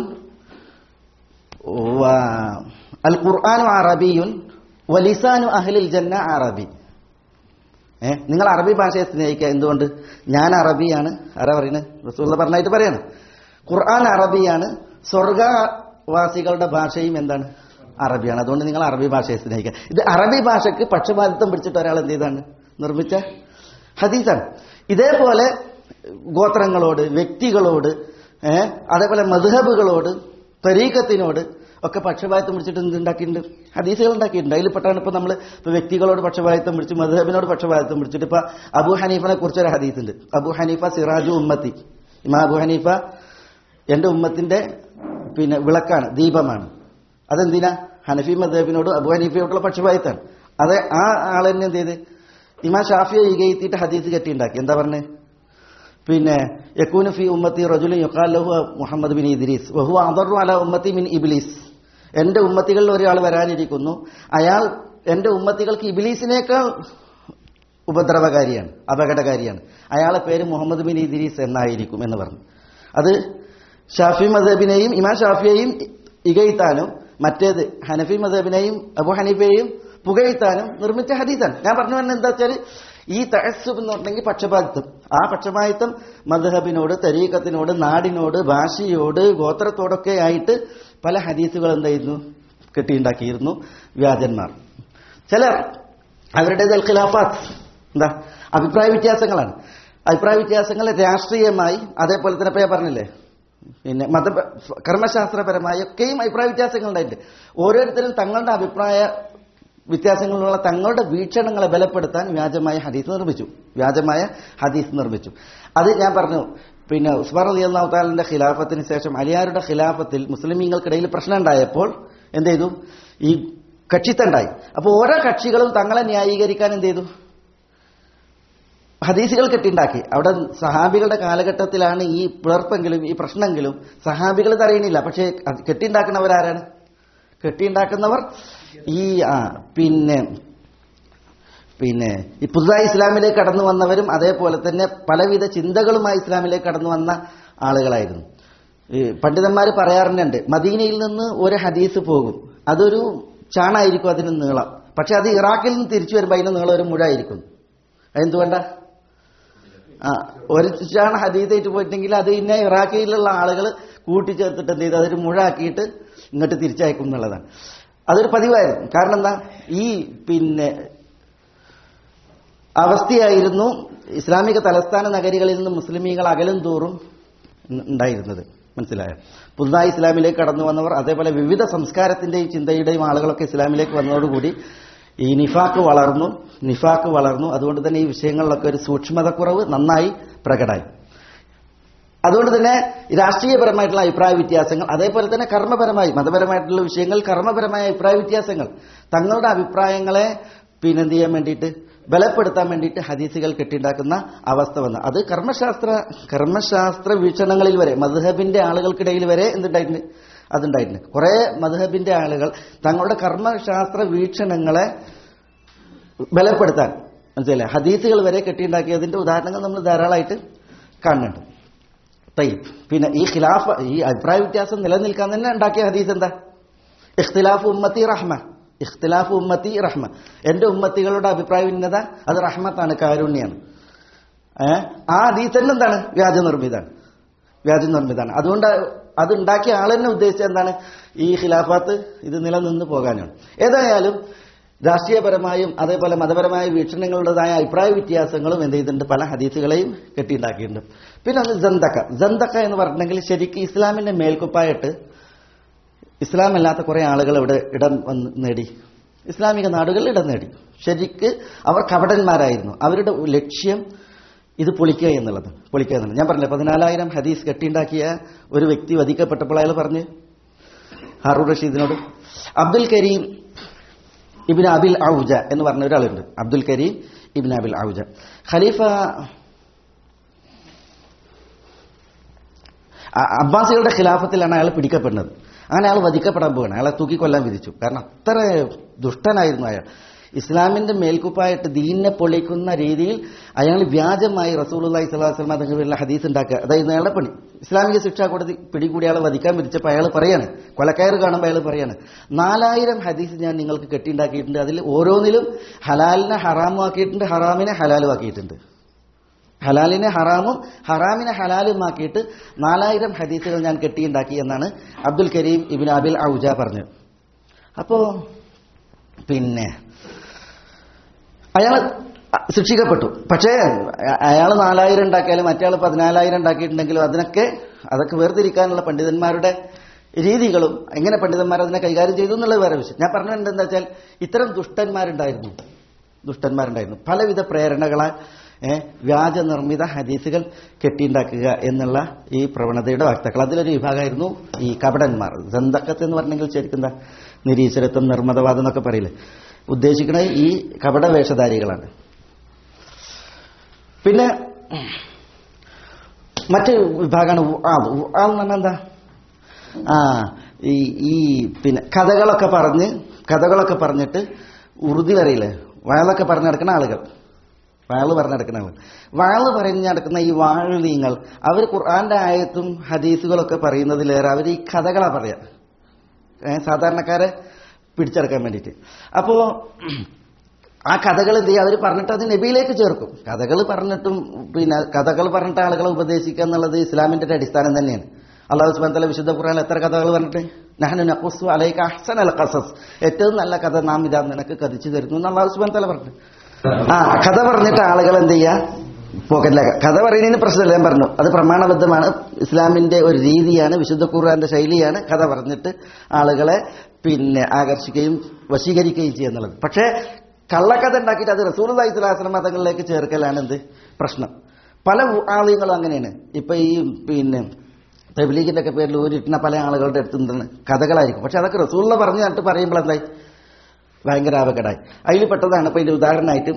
വ- അൽ ഖുർആാനു അറബിയുൻ വലിസാനു അഹ്ലിൽ ജന്ന അറബി ഏ നിങ്ങൾ അറബി ഭാഷയെ സ്നേഹിക്കുക എന്തുകൊണ്ട് ഞാൻ അറബിയാണ് ആരാ പറയുന്നത് റസൂള്ള പറഞ്ഞായിട്ട് പറയാണ് ഖുർആൻ അറബിയാണ് സ്വർഗവാസികളുടെ ഭാഷയും എന്താണ് അറബിയാണ് അതുകൊണ്ട് നിങ്ങൾ അറബി ഭാഷയെ സ്നേഹിക്കുക ഇത് അറബി ഭാഷയ്ക്ക് പക്ഷപാതിത്വം പിടിച്ചിട്ട് ഒരാൾ എന്ത് ചെയ്താണ് നിർമ്മിച്ച ഹദീസാണ് ഇതേപോലെ ഗോത്രങ്ങളോട് വ്യക്തികളോട് ഏ അതേപോലെ മധുഹബുകളോട് തരീക്കത്തിനോട് ഒക്കെ പക്ഷപാതിത്വം പിടിച്ചിട്ട് എന്ത് ഉണ്ടാക്കിയിട്ടുണ്ട് ഹദീസുകൾ ഉണ്ടാക്കിയിട്ടുണ്ട് അതിൽപ്പെട്ടാണ് ഇപ്പൊ നമ്മൾ ഇപ്പൊ വ്യക്തികളോട് പക്ഷപാതിത്വം പിടിച്ച് മധുഹബിനോട് പക്ഷപാതിത്വം പിടിച്ചിട്ട് ഇപ്പൊ അബു ഹനീഫിനെ കുറിച്ച് ഒരു ഹദീസ് ഉണ്ട് അബു ഹനീഫ സിറാജു ഉമ്മത്തി ഇമാ അബു ഹനീഫ എന്റെ ഉമ്മത്തിന്റെ പിന്നെ വിളക്കാണ് ദീപമാണ് അതെന്തിനാ ഹനഫി മദബിനോട് അബു ഹനീഫയോടുള്ള പക്ഷപാതിത്വമാണ് അത് ആ ആൾ തന്നെ എന്ത് ചെയ്ത് ഇമാ ഷാഫിയെ ഇകയത്തിയിട്ട് ഹദീസ് കെട്ടിയുണ്ടാക്കി എന്താ പറഞ്ഞേ പിന്നെ യക്കൂന് ഫി ഉമ്മത്തി റജുലിൻ യുക്കാലഹു മുഹമ്മദ് ബിൻ ഇദ്രീസ് വഹു അദറു അല ഉമ്മത്തി മിൻ ഇബ്ലീസ് എന്റെ ഉമ്മത്തികളിൽ ഒരാൾ വരാനിരിക്കുന്നു അയാൾ എന്റെ ഉമ്മത്തികൾക്ക് ഇബിലീസിനേക്കാൾ ഉപദ്രവകാരിയാണ് അപകടകാരിയാണ് അയാളെ പേര് മുഹമ്മദ് ബിൻ ഇദ്രീസ് എന്നായിരിക്കും എന്ന് പറഞ്ഞു അത് ഷാഫി മദബിനെയും ഇമാം ഷാഫിയെയും ഇകയ്ത്താനും മറ്റേത് ഹനഫി മദബിനെയും അബു ഹനീഫയെയും പുകഴ്ത്താനും നിർമ്മിച്ച ഹദീസാണ് ഞാൻ പറഞ്ഞു വരുന്നത് എന്താ വെച്ചാൽ ഈ തഹസുബ് എന്ന് പറഞ്ഞെങ്കിൽ പക്ഷപാതിത്വം ആ പക്ഷപാതിത്വം മദ്ഹബിനോട് തരീക്കത്തിനോട് നാടിനോട് ഭാഷയോട് ഗോത്രത്തോടൊക്കെ ആയിട്ട് പല ഹദീസുകൾ എന്തായിരുന്നു കെട്ടിയുണ്ടാക്കിയിരുന്നു വ്യാജന്മാർ ചിലർ അവരുടേത് ഖിലാഫാത്ത് എന്താ അഭിപ്രായ വ്യത്യാസങ്ങളാണ് അഭിപ്രായ വ്യത്യാസങ്ങൾ രാഷ്ട്രീയമായി അതേപോലെ തന്നെ ഇപ്പൊ ഞാൻ പറഞ്ഞില്ലേ പിന്നെ മത കർമ്മശാസ്ത്രപരമായി ഒക്കെയും അഭിപ്രായ വ്യത്യാസങ്ങൾ ഉണ്ടായിട്ടുണ്ട് ഓരോരുത്തരും തങ്ങളുടെ അഭിപ്രായ വ്യത്യാസങ്ങളിലുള്ള തങ്ങളുടെ വീക്ഷണങ്ങളെ ബലപ്പെടുത്താൻ വ്യാജമായ ഹദീസ് നിർമ്മിച്ചു വ്യാജമായ ഹദീസ് നിർമ്മിച്ചു അത് ഞാൻ പറഞ്ഞു പിന്നെ ഉസ്മാൻ അലി അള്ളാഹു താലിന്റെ ഖിലാഫത്തിന് ശേഷം അലിയാരുടെ ഖിലാഫത്തിൽ മുസ്ലിമീങ്ങൾക്കിടയിൽ പ്രശ്നം ഉണ്ടായപ്പോൾ എന്ത് ചെയ്തു ഈ കക്ഷിത്തുണ്ടായി അപ്പോൾ ഓരോ കക്ഷികളും തങ്ങളെ ന്യായീകരിക്കാൻ എന്ത് ചെയ്തു ഹദീസുകൾ കെട്ടിണ്ടാക്കി അവിടെ സഹാബികളുടെ കാലഘട്ടത്തിലാണ് ഈ പിളർപ്പെങ്കിലും ഈ പ്രശ്നമെങ്കിലും സഹാബികൾ ഇത് അറിയണില്ല പക്ഷേ അത് കെട്ടിണ്ടാക്കുന്നവരാരാണ് കെട്ടിണ്ടാക്കുന്നവർ ഈ ആ പിന്നെ പിന്നെ ഈ പുതുതായി ഇസ്ലാമിലേക്ക് കടന്നു വന്നവരും അതേപോലെ തന്നെ പലവിധ ചിന്തകളുമായി ഇസ്ലാമിലേക്ക് കടന്നു വന്ന ആളുകളായിരുന്നു ഈ പണ്ഡിതന്മാർ പറയാറുണ്ട് മദീനയിൽ നിന്ന് ഒരു ഹദീസ് പോകും അതൊരു ചാണായിരിക്കും അതിന് നീളം പക്ഷെ അത് ഇറാഖിൽ നിന്ന് തിരിച്ചു വരുമ്പോൾ അതിന് നീളം ഒരു മുഴായിരിക്കും എന്തുകൊണ്ടാ ആ ഒരു ചാണ ഹദീസായിട്ട് പോയിട്ടുണ്ടെങ്കിൽ അത് പിന്നെ ഇറാഖിലുള്ള ആളുകൾ കൂട്ടിച്ചേർത്തിട്ട് എന്ത് ചെയ്തു അതൊരു മുഴാക്കിയിട്ട് ഇങ്ങോട്ട് തിരിച്ചയക്കും എന്നുള്ളതാണ് അതൊരു പതിവായിരുന്നു കാരണം എന്താ ഈ പിന്നെ അവസ്ഥയായിരുന്നു ഇസ്ലാമിക തലസ്ഥാന നഗരികളിൽ നിന്ന് മുസ്ലിമീങ്ങൾ അകലും തോറും ഉണ്ടായിരുന്നത് മനസ്സിലായോ പുതുതായി ഇസ്ലാമിലേക്ക് കടന്നു വന്നവർ അതേപോലെ വിവിധ സംസ്കാരത്തിന്റെയും ചിന്തയുടെയും ആളുകളൊക്കെ ഇസ്ലാമിലേക്ക് വന്നതോടുകൂടി ഈ നിഫാക്ക് വളർന്നു നിഫാക്ക് വളർന്നു അതുകൊണ്ട് തന്നെ ഈ വിഷയങ്ങളിലൊക്കെ ഒരു സൂക്ഷ്മതക്കുറവ് നന്നായി പ്രകടമായി അതുകൊണ്ട് തന്നെ രാഷ്ട്രീയപരമായിട്ടുള്ള അഭിപ്രായ വ്യത്യാസങ്ങൾ അതേപോലെ തന്നെ കർമ്മപരമായി മതപരമായിട്ടുള്ള വിഷയങ്ങൾ കർമ്മപരമായ അഭിപ്രായ വ്യത്യാസങ്ങൾ തങ്ങളുടെ അഭിപ്രായങ്ങളെ പിന്നെ എന്ത് ചെയ്യാൻ വേണ്ടിയിട്ട് ബലപ്പെടുത്താൻ വേണ്ടിയിട്ട് ഹദീസുകൾ കെട്ടിണ്ടാക്കുന്ന അവസ്ഥ വന്നു അത് കർമ്മശാസ്ത്ര കർമ്മശാസ്ത്ര വീക്ഷണങ്ങളിൽ വരെ മദ്ഹബിന്റെ ആളുകൾക്കിടയിൽ വരെ എന്തുണ്ടായിട്ടുണ്ട് അതുണ്ടായിട്ടുണ്ട് കുറെ മദ്ഹബിന്റെ ആളുകൾ തങ്ങളുടെ കർമ്മശാസ്ത്ര വീക്ഷണങ്ങളെ ബലപ്പെടുത്താൻ മനസ്സിലായി ഹദീസുകൾ വരെ കെട്ടിയുണ്ടാക്കിയതിന്റെ ഉദാഹരണങ്ങൾ നമ്മൾ ധാരാളമായിട്ട് കാണുന്നുണ്ട് തയ്യബ് പിന്നെ ഈ ഖിലാഫ് ഈ അഭിപ്രായ വ്യത്യാസം നിലനിൽക്കാൻ തന്നെ ഉണ്ടാക്കിയ ഹദീസ് എന്താ ഇഖ്തിലാഫ് ഉമ്മത്തി റഹ്മ ഇഖ്തിലാഫ് ഉമ്മത്തി റഹ്മ എന്റെ ഉമ്മത്തികളുടെ അഭിപ്രായ ഭിന്നത അത് റഹ്മത്താണ് കാരുണ്യാണ് ഏഹ് ആ ഹദീസ് തന്നെ എന്താണ് വ്യാജ നിർമ്മിതാണ് വ്യാജ നിർമ്മിതാണ് അതുകൊണ്ട് അത് ഉണ്ടാക്കിയ ആൾ തന്നെ ഉദ്ദേശിച്ചത് എന്താണ് ഈ ഖിലാഫാത്ത് ഇത് നിലനിന്ന് പോകാനാണ് ഏതായാലും രാഷ്ട്രീയപരമായും അതേപോലെ മതപരമായ വീക്ഷണങ്ങളുടേതായ അഭിപ്രായ വ്യത്യാസങ്ങളും എന്ത് ചെയ്തിട്ടുണ്ട് പല ഹദീസുകളെയും കെട്ടിയിട്ടുണ്ടാക്കിയിട്ടുണ്ട് പിന്നെ അത് ജന്തക്ക ജന്തക്ക എന്ന് പറഞ്ഞിട്ടുണ്ടെങ്കിൽ ശരിക്കും ഇസ്ലാമിന്റെ മേൽക്കുപ്പായിട്ട് ഇസ്ലാം അല്ലാത്ത കുറെ ആളുകൾ ഇവിടെ ഇടം വന്ന് നേടി ഇസ്ലാമിക നാടുകളിൽ ഇടം നേടി ശരിക്ക് അവർ കപടന്മാരായിരുന്നു അവരുടെ ലക്ഷ്യം ഇത് പൊളിക്കുക എന്നുള്ളത് പൊളിക്കുക എന്നുള്ളത് ഞാൻ പറഞ്ഞില്ല പതിനാലായിരം ഹദീസ് കെട്ടിയുണ്ടാക്കിയ ഒരു വ്യക്തി വധിക്കപ്പെട്ടപ്പോൾ അയാൾ പറഞ്ഞ് ഹാറൂർ റഷീദിനോട് അബ്ദുൽ കരീം ഇബിൻ അബിൽ ഔജ എന്ന് പറഞ്ഞ ഒരാളുണ്ട് അബ്ദുൽ കരീം ഇബിൻ അബിൽ ഔജ ഖലീഫ അ- അബ്ബാസികളുടെ ഖിലാഫത്തിലാണ് അയാൾ പിടിക്കപ്പെടുന്നത് അങ്ങനെ അയാൾ വധിക്കപ്പെടാൻ പോവുകയാണ് അയാളെ തൂക്കിക്കൊല്ലാൻ വിധിച്ചു കാരണം അത്ര ദുഷ്ടനായിരുന്നു അയാൾ ഇസ്ലാമിന്റെ മേൽക്കുപ്പായിട്ട് ദീനിനെ പൊളിക്കുന്ന രീതിയിൽ അയാൾ വ്യാജമായി റസൂലുള്ളാഹി സ്വല്ലല്ലാഹു അലൈഹി വസല്ലം തങ്ങളുടെ ഹദീസ് ഉണ്ടാക്കുക അതായത് അയാളുടെ പണി ഇസ്ലാമിക ശിക്ഷാ കോടതി പിടികൂടി അയാളെ വധിക്കാൻ വിധിച്ചപ്പോൾ അയാൾ പറയാണ് കൊലക്കയർ കാണുമ്പോൾ അയാൾ പറയാണ് നാലായിരം ഹദീസ് ഞാൻ നിങ്ങൾക്ക് കെട്ടിയുണ്ടാക്കിയിട്ടുണ്ട് അതിൽ ഓരോന്നിലും ഹലാലിനെ ഹറാമാക്കിയിട്ടുണ്ട് ഹറാമിനെ ഹലാലുമാക്കിയിട്ടുണ്ട് ഹലാലിനെ ഹറാമും ഹറാമിനെ ഹലാലുമാക്കിയിട്ട് നാലായിരം ഹദീസുകൾ ഞാൻ കെട്ടിയുണ്ടാക്കി എന്നാണ് അബ്ദുൽ കരീം ഇബിൻ അബിൽ ഔജ പറഞ്ഞത് അപ്പോ പിന്നെ അയാൾ ശിക്ഷിക്കപ്പെട്ടു പക്ഷേ അയാൾ നാലായിരം ഉണ്ടാക്കിയാലും മറ്റേ പതിനാലായിരം ഉണ്ടാക്കിയിട്ടുണ്ടെങ്കിലും അതിനൊക്കെ അതൊക്കെ വേർതിരിക്കാനുള്ള പണ്ഡിതന്മാരുടെ രീതികളും എങ്ങനെ പണ്ഡിതന്മാർ അതിനെ കൈകാര്യം ചെയ്തു എന്നുള്ളത് വേറെ വിഷയം ഞാൻ പറഞ്ഞത് എന്താ വെച്ചാൽ ഇത്തരം ദുഷ്ടന്മാരുണ്ടായിരുന്നു ദുഷ്ടന്മാരുണ്ടായിരുന്നു പലവിധ പ്രേരണകളാൽ ഏഹ്, വ്യാജ നിർമ്മിത ഹദീസുകൾ കെട്ടിയുണ്ടാക്കുക എന്നുള്ള ഈ പ്രവണതയുടെ വാക്താക്കൾ അതിലൊരു വിഭാഗമായിരുന്നു ഈ കപടന്മാർ ജന്തക്കത്ത് എന്ന് പറഞ്ഞെങ്കിൽ ശരിക്കും എന്താ നിരീശ്വരത്വം നിർമ്മതവാദം എന്നൊക്കെ പറയില്ലേ ഉദ്ദേശിക്കുന്നത് ഈ കപട വേഷധാരികളാണ് പിന്നെ മറ്റ് വിഭാഗമാണ് ഉആദ്. ഉആദ് എന്ന് പറഞ്ഞാൽ എന്താ ആ ഈ ഈ പിന്നെ കഥകളൊക്കെ പറഞ്ഞ് കഥകളൊക്കെ പറഞ്ഞിട്ട് ഉറുതി വരയില്ലേ വയലൊക്കെ പറഞ്ഞു നടക്കുന്ന ആളുകൾ വാള് പറഞ്ഞു നടക്കുന്ന ആളുകൾ വാള് പറഞ്ഞു നടക്കുന്ന ഈ വാഴലീങ്ങൾ അവർ ഖുർആന്റെ ആയത്തും ഹദീസുകളൊക്കെ പറയുന്നതിലേറെ അവർ ഈ കഥകളാ പറയാ ഏ, സാധാരണക്കാരെ പിടിച്ചെടുക്കാൻ വേണ്ടിയിട്ട് അപ്പോ ആ കഥകൾ എന്ത് ചെയ്യും അവർ പറഞ്ഞിട്ട് അത് നബിയിലേക്ക് ചേർക്കും കഥകൾ പറഞ്ഞിട്ടും പിന്നെ കഥകൾ പറഞ്ഞിട്ട് ആളുകളെ ഉപദേശിക്കുക എന്നുള്ളത് ഇസ്ലാമിന്റെ ഒരു അടിസ്ഥാനം തന്നെയാണ് അള്ളാഹു സുബാൻ തല വിശുദ്ധ ഖുർആൻ എത്ര കഥകൾ പറഞ്ഞിട്ട് നഹനു നഖുസ്സു അലൈക അഹ്സൻ അൽ ഖസസ് ഏറ്റവും നല്ല കഥ നാം ഇതാ നിനക്ക് കഥിച്ചു തരുന്നു എന്ന് അള്ളാഹു സുബാൻ തല പറഞ്ഞു ആ കഥ പറഞ്ഞിട്ട് ആളുകൾ എന്ത് ചെയ്യാ പോക്കറ്റിലേക്ക് കഥ പറയുന്നതിന് പ്രശ്നമില്ല ഞാൻ പറഞ്ഞു അത് പ്രമാണബദ്ധമാണ് ഇസ്ലാമിന്റെ ഒരു രീതിയാണ് വിശുദ്ധ ഖുർആന്റെ ശൈലിയാണ് കഥ പറഞ്ഞിട്ട് ആളുകളെ പിന്നെ ആകർഷിക്കുകയും വശീകരിക്കുകയും ചെയ്യുക എന്നുള്ളത് പക്ഷേ കള്ളക്കഥ ഉണ്ടാക്കിയിട്ട് അത് റസൂൽ അലൈഹി സ്വലാസ്ലം മതങ്ങളിലേക്ക് ചേർക്കലാണ് എന്ത് പ്രശ്നം പല ആളുകളും അങ്ങനെയാണ് ഇപ്പൊ ഈ പിന്നെ തബ്ലീഗിന്റെ ഒക്കെ പേരിൽ ഊരിട്ടുന്ന പല ആളുകളുടെ അടുത്ത് എന്താണ് കഥകളായിരിക്കും പക്ഷെ അതൊക്കെ റസൂള്ള പറഞ്ഞു കണ്ടിട്ട് പറയുമ്പോൾ എന്തായി ഭയങ്കര ആപകടായി അതിൽ പെട്ടതാണ് ഇപ്പൊ ഇതിന്റെ ഉദാഹരണമായിട്ട്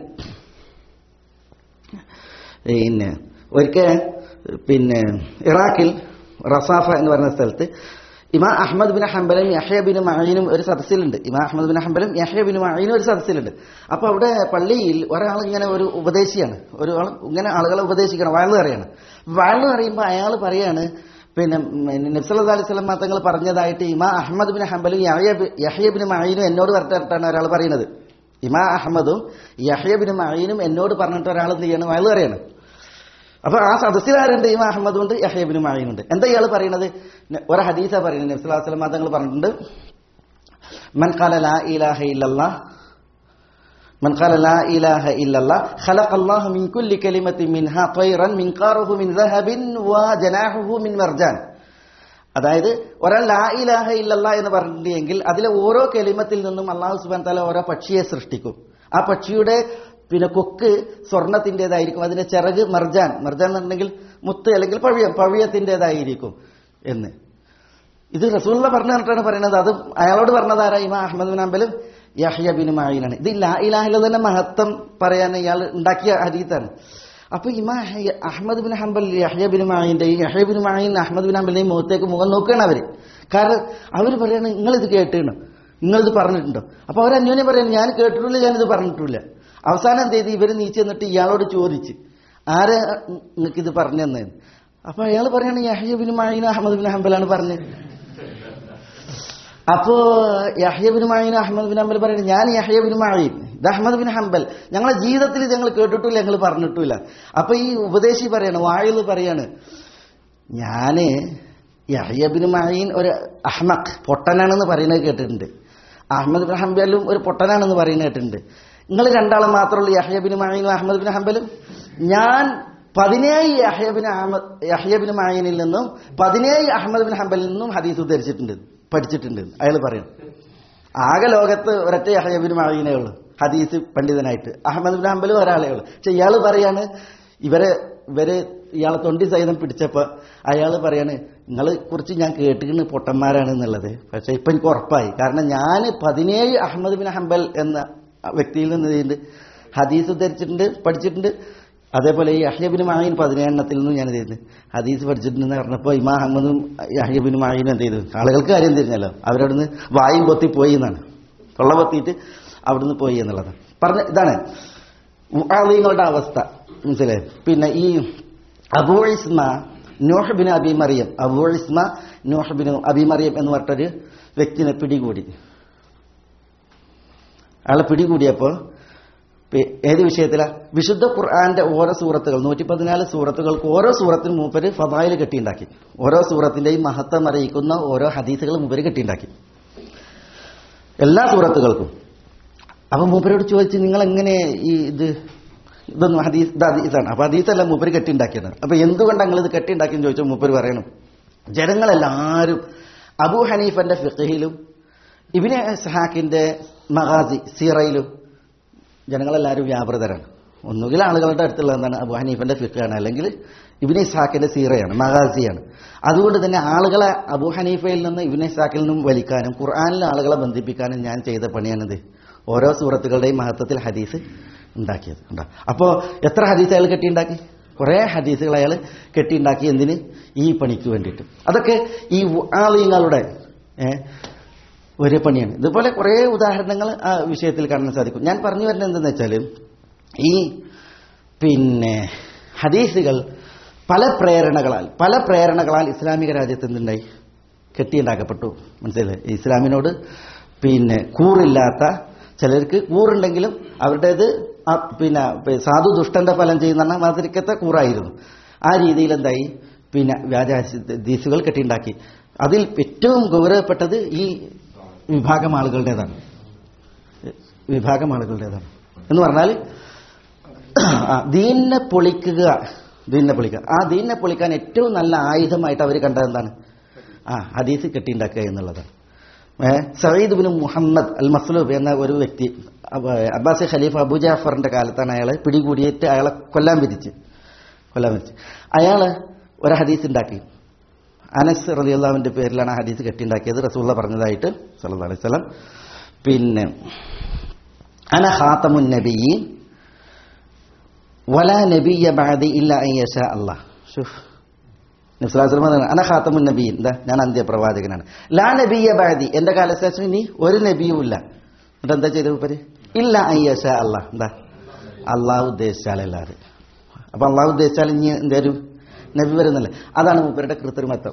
പിന്നെ ഒരിക്കൽ പിന്നെ ഇറാഖിൽ റസാഫ എന്ന് പറയുന്ന സ്ഥലത്ത് ഇമാ അഹമ്മദ് ബിൻ ഹംബലും യഹ്യ ബിൻ മഴീനും ഒരു സദസ്സിലുണ്ട് ഇമാ അഹമ്മദ് ബിൻ ഹംബലും യഹ്യ ബിൻ മഴീനും ഒരു സദസ്സിലുണ്ട് അപ്പൊ അവിടെ പള്ളിയിൽ ഒരാൾ ഇങ്ങനെ ഒരു ഉപദേശിയാണ് ഒരു ആൾ ഇങ്ങനെ ആളുകളെ ഉപദേശിക്കണം വയലു അറിയാണ് വയലു അറിയുമ്പോൾ അയാൾ പറയാണ് പിന്നെ നബ്സല്ലാ അലൈഹി സ്വലം തങ്ങൾ പറഞ്ഞതായിട്ട് ഇമാ അഹമ്മദ് ബിൻ ഹംബലും യഹ്യ ബി- യഹ്യ ബിൻ മഴീനും എന്നോട് പറഞ്ഞിട്ടാണ് ഒരാൾ പറയുന്നത് ഇമാ അഹമ്മദും യഹ്യ ബിൻ മഴീനും എന്നോട് പറഞ്ഞിട്ട് ഒരാൾ എന്ത് ചെയ്യണം വയലു അറിയാണ് അപ്പൊ ആ സദസ്സിലാരുണ്ട് ഇമാ അഹമ്മദും ഉണ്ട് യഹ്യബിനും മായുണ്ട് എന്താ ഇയാൾ പറയുന്നത് ന- ഒരു ഹദീസ പറയുന്നത് നബ്സുല്ലാസ്ലം തങ്ങൾ പറഞ്ഞിട്ടുണ്ട് മൻ ഖാല ലാ ഇലാഹ ഇല്ലല്ലാ من قال لا إله إلا الله خلق الله من كل كلمة منها طيرا منقاره من ذهب وجناحه من مرجان അതായത് ഒരാൾ ലാ ഇലാഹ ഇല്ലല്ല എന്ന് പറഞ്ഞിട്ടുണ്ടെങ്കിൽ അതിലെ ഓരോ കെലിമത്തിൽ നിന്നും അള്ളാഹു സുബാൻ തല ഓരോ പക്ഷിയെ സൃഷ്ടിക്കും ആ പക്ഷിയുടെ പിന്നെ കൊക്ക് സ്വർണത്തിൻ്റെതായിരിക്കും അതിന്റെ ചിറക് മർജാൻ മർജാൻ എന്നുണ്ടെങ്കിൽ മുത്ത് അല്ലെങ്കിൽ പവിയം പവിയത്തിൻ്റെതായിരിക്കും എന്ന് ഇത് റസൂള്ള പറഞ്ഞു പറഞ്ഞിട്ടാണ് പറയുന്നത് അത് അയാളോട് പറഞ്ഞത് ആരാ ഇമാ അഹമ്മദ് ബിൻ അമ്പലും യഹ്യ ബിൻ മായിനാണ് ഇത് ലാ ഇലാഹില തന്നെ മഹത്വം പറയാൻ ഇയാൾ ഉണ്ടാക്കിയ ഹദീത്താണ് അപ്പൊ ഇമാ ഹയ- Ahmad bin Hanbal Yahya bin മായിന്റെയും Yahya bin Ma'in Ahmad bin ഹംബലിന്റെയും മുഖത്തേക്ക് മുഖം നോക്കുകയാണ് അവര് കാരണം അവർ പറയാണ് നിങ്ങളിത് കേട്ടിണോ നിങ്ങളിത് പറഞ്ഞിട്ടുണ്ടോ അപ്പൊ അവർ അന്യോന്യം പറയുന്നത് ഞാൻ കേട്ടിട്ടില്ല ഞാനിത് പറഞ്ഞിട്ടില്ല അവസാനം എന്ത് ചെയ്ത് ഇവർ നീച്ച് എന്നിട്ട് ഇയാളോട് ചോദിച്ച് ആരെ നിങ്ങൾക്ക് ഇത് പറഞ്ഞു തന്നേന്ന് അപ്പൊ അയാൾ പറയാണ് Yahya bin Ma'in Ahmad bin ഹംബലാണ് പറഞ്ഞത് അപ്പോ Yahya bin Ma'in Ahmad bin Hanbal പറയുന്നത് ഞാൻ യഹ്യബിൻ മായിൻ ഇത് അഹമ്മദ് ബിൻ ഹംബൽ ഞങ്ങളെ ജീവിതത്തിൽ ഞങ്ങൾ കേട്ടിട്ടില്ല ഞങ്ങൾ പറഞ്ഞിട്ടില്ല അപ്പൊ ഈ ഉപദേശി പറയാണ് വായിൽ പറയാണ് ഞാന് യഹ്യബിൻ മായിൻ ഒരു അഹ്മഖ് പൊട്ടനാണെന്ന് പറയുന്നത് കേട്ടിട്ടുണ്ട് അഹമ്മദ് ബിൻ ഹംബലും ഒരു പൊട്ടനാണെന്ന് പറയുന്നത് കേട്ടിട്ടുണ്ട് നിങ്ങൾ രണ്ടാളും മാത്രമുള്ളൂ യഹ്യബിൻ മായിനും അഹമ്മദ് ബിൻ ഹംബലും ഞാൻ പതിനേഴ് യഹ്യബിൻ അഹമ്മദ് യഹ്യബിൻ മായിനിൽ നിന്നും പതിനേഴ് അഹമ്മദ് ബിൻ ഹംബലിൽ നിന്നും ഹദീസ് ഉദ്ധരിച്ചിട്ടുണ്ട് പഠിച്ചിട്ടുണ്ട് അയാൾ പറയും ആകെ ലോകത്ത് ഒരൊറ്റ യഹ്യബിൻ മായിനേ ഉള്ളൂ ഹദീസ് പണ്ഡിതനായിട്ട് അഹമ്മദ് ബിൻ ഹംബലും ഒരാളേ ഉള്ളൂ പക്ഷെ ഇയാൾ പറയാണ് ഇവരെ ഇവര് ഇയാളെ തൊണ്ടി സഹിതം പിടിച്ചപ്പോ അയാൾ പറയാണ് നിങ്ങളെ കുറിച്ച് ഞാൻ കേട്ടിരുന്നു പൊട്ടന്മാരാണ് എന്നുള്ളത് പക്ഷെ ഇപ്പൊ എനിക്ക് ഉറപ്പായി കാരണം ഞാൻ പതിനേഴ് അഹമ്മദ് ബിൻ ഹംബൽ എന്ന വ്യക്തിയിൽ നിന്ന് ഇതിന്റെ ഹദീസ് ഉദ്ധരിച്ചിട്ടുണ്ട് പഠിച്ചിട്ടുണ്ട് അതേപോലെ ഈ അഹ്യബിന് മായിൻ പതിനേഴെണ്ണത്തിൽ നിന്നും ഞാൻ എന്ത് ചെയ്തു ഹദീസ് പഠിച്ചിട്ടുണ്ടെന്ന് പറഞ്ഞപ്പോൾ ഇമാ അഹമ്മദും അഹ്യബിന് മായിനും എന്ത് ചെയ്തു ആളുകൾക്ക് കാര്യം തിരിഞ്ഞല്ലോ അവരവിടുന്ന് വായും പൊത്തി പോയി എന്നാണ് തൊള്ള പൊത്തിയിട്ട് അവിടുന്ന് പോയി എന്നുള്ളത് പറഞ്ഞ ഇതാണ് ആളുകളുടെ അവസ്ഥ മനസ്സിലായി പിന്നെ ഈ Abu Ismah Nuh bin Abi Maryam Abu Ismah Nuh bin Abi Mariyam എന്ന് പറഞ്ഞിട്ടൊരു വ്യക്തിനെ പിടികൂടി അയാളെ പിടികൂടിയപ്പോൾ പി- ഏത് വിഷയത്തിലാ വിശുദ്ധ ഖുർആന്റെ ഓരോ സൂറത്തുകൾ നൂറ്റി പതിനാല് സൂറത്തുകൾക്ക് ഓരോ സൂറത്തിനും മൂപ്പര് ഫതായിൽ കെട്ടിയുണ്ടാക്കി ഓരോ സൂറത്തിന്റെയും മഹത്വം അറിയിക്കുന്ന ഓരോ ഹദീസുകൾ മൂപ്പര് കെട്ടിയുണ്ടാക്കി എല്ലാ സൂറത്തുകൾക്കും അപ്പൊ മൂപ്പരോട് ചോദിച്ച് നിങ്ങൾ എങ്ങനെ ഈ ഇത് ഇതൊന്നും ഹദീസ് ഇത് ഹദീസാണ് അപ്പൊ ഹദീസല്ല മൂപ്പര് കെട്ടിയുണ്ടാക്കിയത് അപ്പൊ എന്തുകൊണ്ട് നിങ്ങൾ ഇത് കെട്ടിയുണ്ടാക്കിയെന്ന് ചോദിച്ചാൽ മൂപ്പര് പറയണം ജനങ്ങളെല്ലാവരും അബൂ ഹനീഫന്റെ ഫിഖഹിലും ഇബിനെ സഹാക്കിന്റെ മഹാസി സീറയിലും ജനങ്ങളെല്ലാവരും വ്യാപൃതരാണ് ഒന്നുകിൽ ആളുകളുടെ അടുത്തുള്ള എന്താണ് അബു ഹനീഫന്റെ ഫിഖാണ് അല്ലെങ്കിൽ ഇബിനെ ഇസാഖിന്റെ സീറയാണ് മഹാസിയാണ് അതുകൊണ്ട് തന്നെ ആളുകളെ അബു ഹനീഫയിൽ നിന്ന് ഇബിനെ ഇസാഖിൽ നിന്നും വലിക്കാനും ഖുർആാനിലെ ആളുകളെ ബന്ധിപ്പിക്കാനും ഞാൻ ചെയ്ത പണിയാണിത് ഓരോ സൂറത്തുകളുടെയും മഹത്വത്തിൽ ഹദീസ് ഉണ്ടാക്കിയത് ഉണ്ടോ അപ്പോ എത്ര ഹദീസ് അയാൾ കെട്ടിയുണ്ടാക്കി കുറെ ഹദീസുകൾ അയാൾ കെട്ടിയുണ്ടാക്കി എന്തിന് ഈ പണിക്ക് വേണ്ടിയിട്ട് അതൊക്കെ ഈ ആളുകളുടെ ഏഹ് ഒരു പണിയാണ് ഇതുപോലെ കുറേ ഉദാഹരണങ്ങൾ ആ വിഷയത്തിൽ കാണാൻ സാധിക്കും ഞാൻ പറഞ്ഞു വരുന്നത് എന്തെന്ന് വെച്ചാൽ ഈ പിന്നെ ഹദീസുകൾ പല പ്രേരണകളാൽ പല പ്രേരണകളാൽ ഇസ്ലാമിക രാജ്യത്ത് എന്തുണ്ടായി കെട്ടിയുണ്ടാക്കപ്പെട്ടു മനസ്സിലായി ഇസ്ലാമിനോട് പിന്നെ കൂറില്ലാത്ത ചിലർക്ക് കൂറുണ്ടെങ്കിലും അവരുടേത് ആ പിന്നെ പി- സാധു ദുഷ്ടന്റെ ഫലം ചെയ്യുന്ന മാതിരിക്കത്തെ കൂറായിരുന്നു ആ രീതിയിൽ എന്തായി പിന്നെ വ്യാജ ഹദീസുകൾ കെട്ടിയുണ്ടാക്കി അതിൽ ഏറ്റവും ഗൗരവപ്പെട്ടത് ഈ വിഭാഗം ആളുകളുടേതാണ് വിഭാഗം ആളുകളുടേതാണ് എന്ന് പറഞ്ഞാൽ ആ, ദീനിനെ പൊളിക്കുക ദീനിനെ പൊളിക്കുക ആ ദീനിനെ പൊളിക്കാൻ ഏറ്റവും നല്ല ആയുധമായിട്ട് അവർ കണ്ടത് എന്താണ് ആ ഹദീസ് കെട്ടിയുണ്ടാക്കുക എന്നുള്ളതാണ് ഏ, Sayyid bin Muhammad al Maslub എന്ന ഒരു വ്യക്തി അബ- അബ്ബാസി ഖലീഫ അബു ജാഫറിന്റെ കാലത്താണ് അയാളെ പിടികൂടിയിട്ട് അയാളെ കൊല്ലാൻ വിധിച്ച് കൊല്ലാൻ മരിച്ചു അയാള് ഒരു ഹദീസ് ഉണ്ടാക്കി അനസ് റലിയുള്ളാവിന്റെ പേരിലാണ് ആ ഹദീസ് കെട്ടിണ്ടാക്കിയത് റസൂള്ള പറഞ്ഞതായിട്ട് സല്ലല്ലാഹു അലൈഹി വസല്ലം പിന്നെ അന ഖാത്തമുൻ നബിയീൻ വലാ നബിയ ബഅദി ഇല്ല അൻ യശാ അല്ലാഹ് ഷുഫ് നബ്സുല്ലാസ്ലം അന ഖാത്തമുൻ നബിയീൻ എന്താ ഞാൻ അന്ത്യപ്രവാചകനാണ് ലാ നബിയ ബഅദി എന്റെ കാലശേഷം ഇനി ഒരു നബിയും ഇല്ല എന്നിട്ട് എന്താ ചെയ്ത മൂപ്പര് ഇല്ല അൻ യശാ അല്ലാഹ് എന്താ അള്ളാഹു ഉദ്ദേശിച്ചാൽ എല്ലാവരും അപ്പൊ അള്ളാഹു ഉദ്ദേശിച്ചാൽ ഇനി എന്തേലും നബി വരുന്നല്ലേ അതാണ് മൂപ്പരുടെ കൃത്രിമത്വം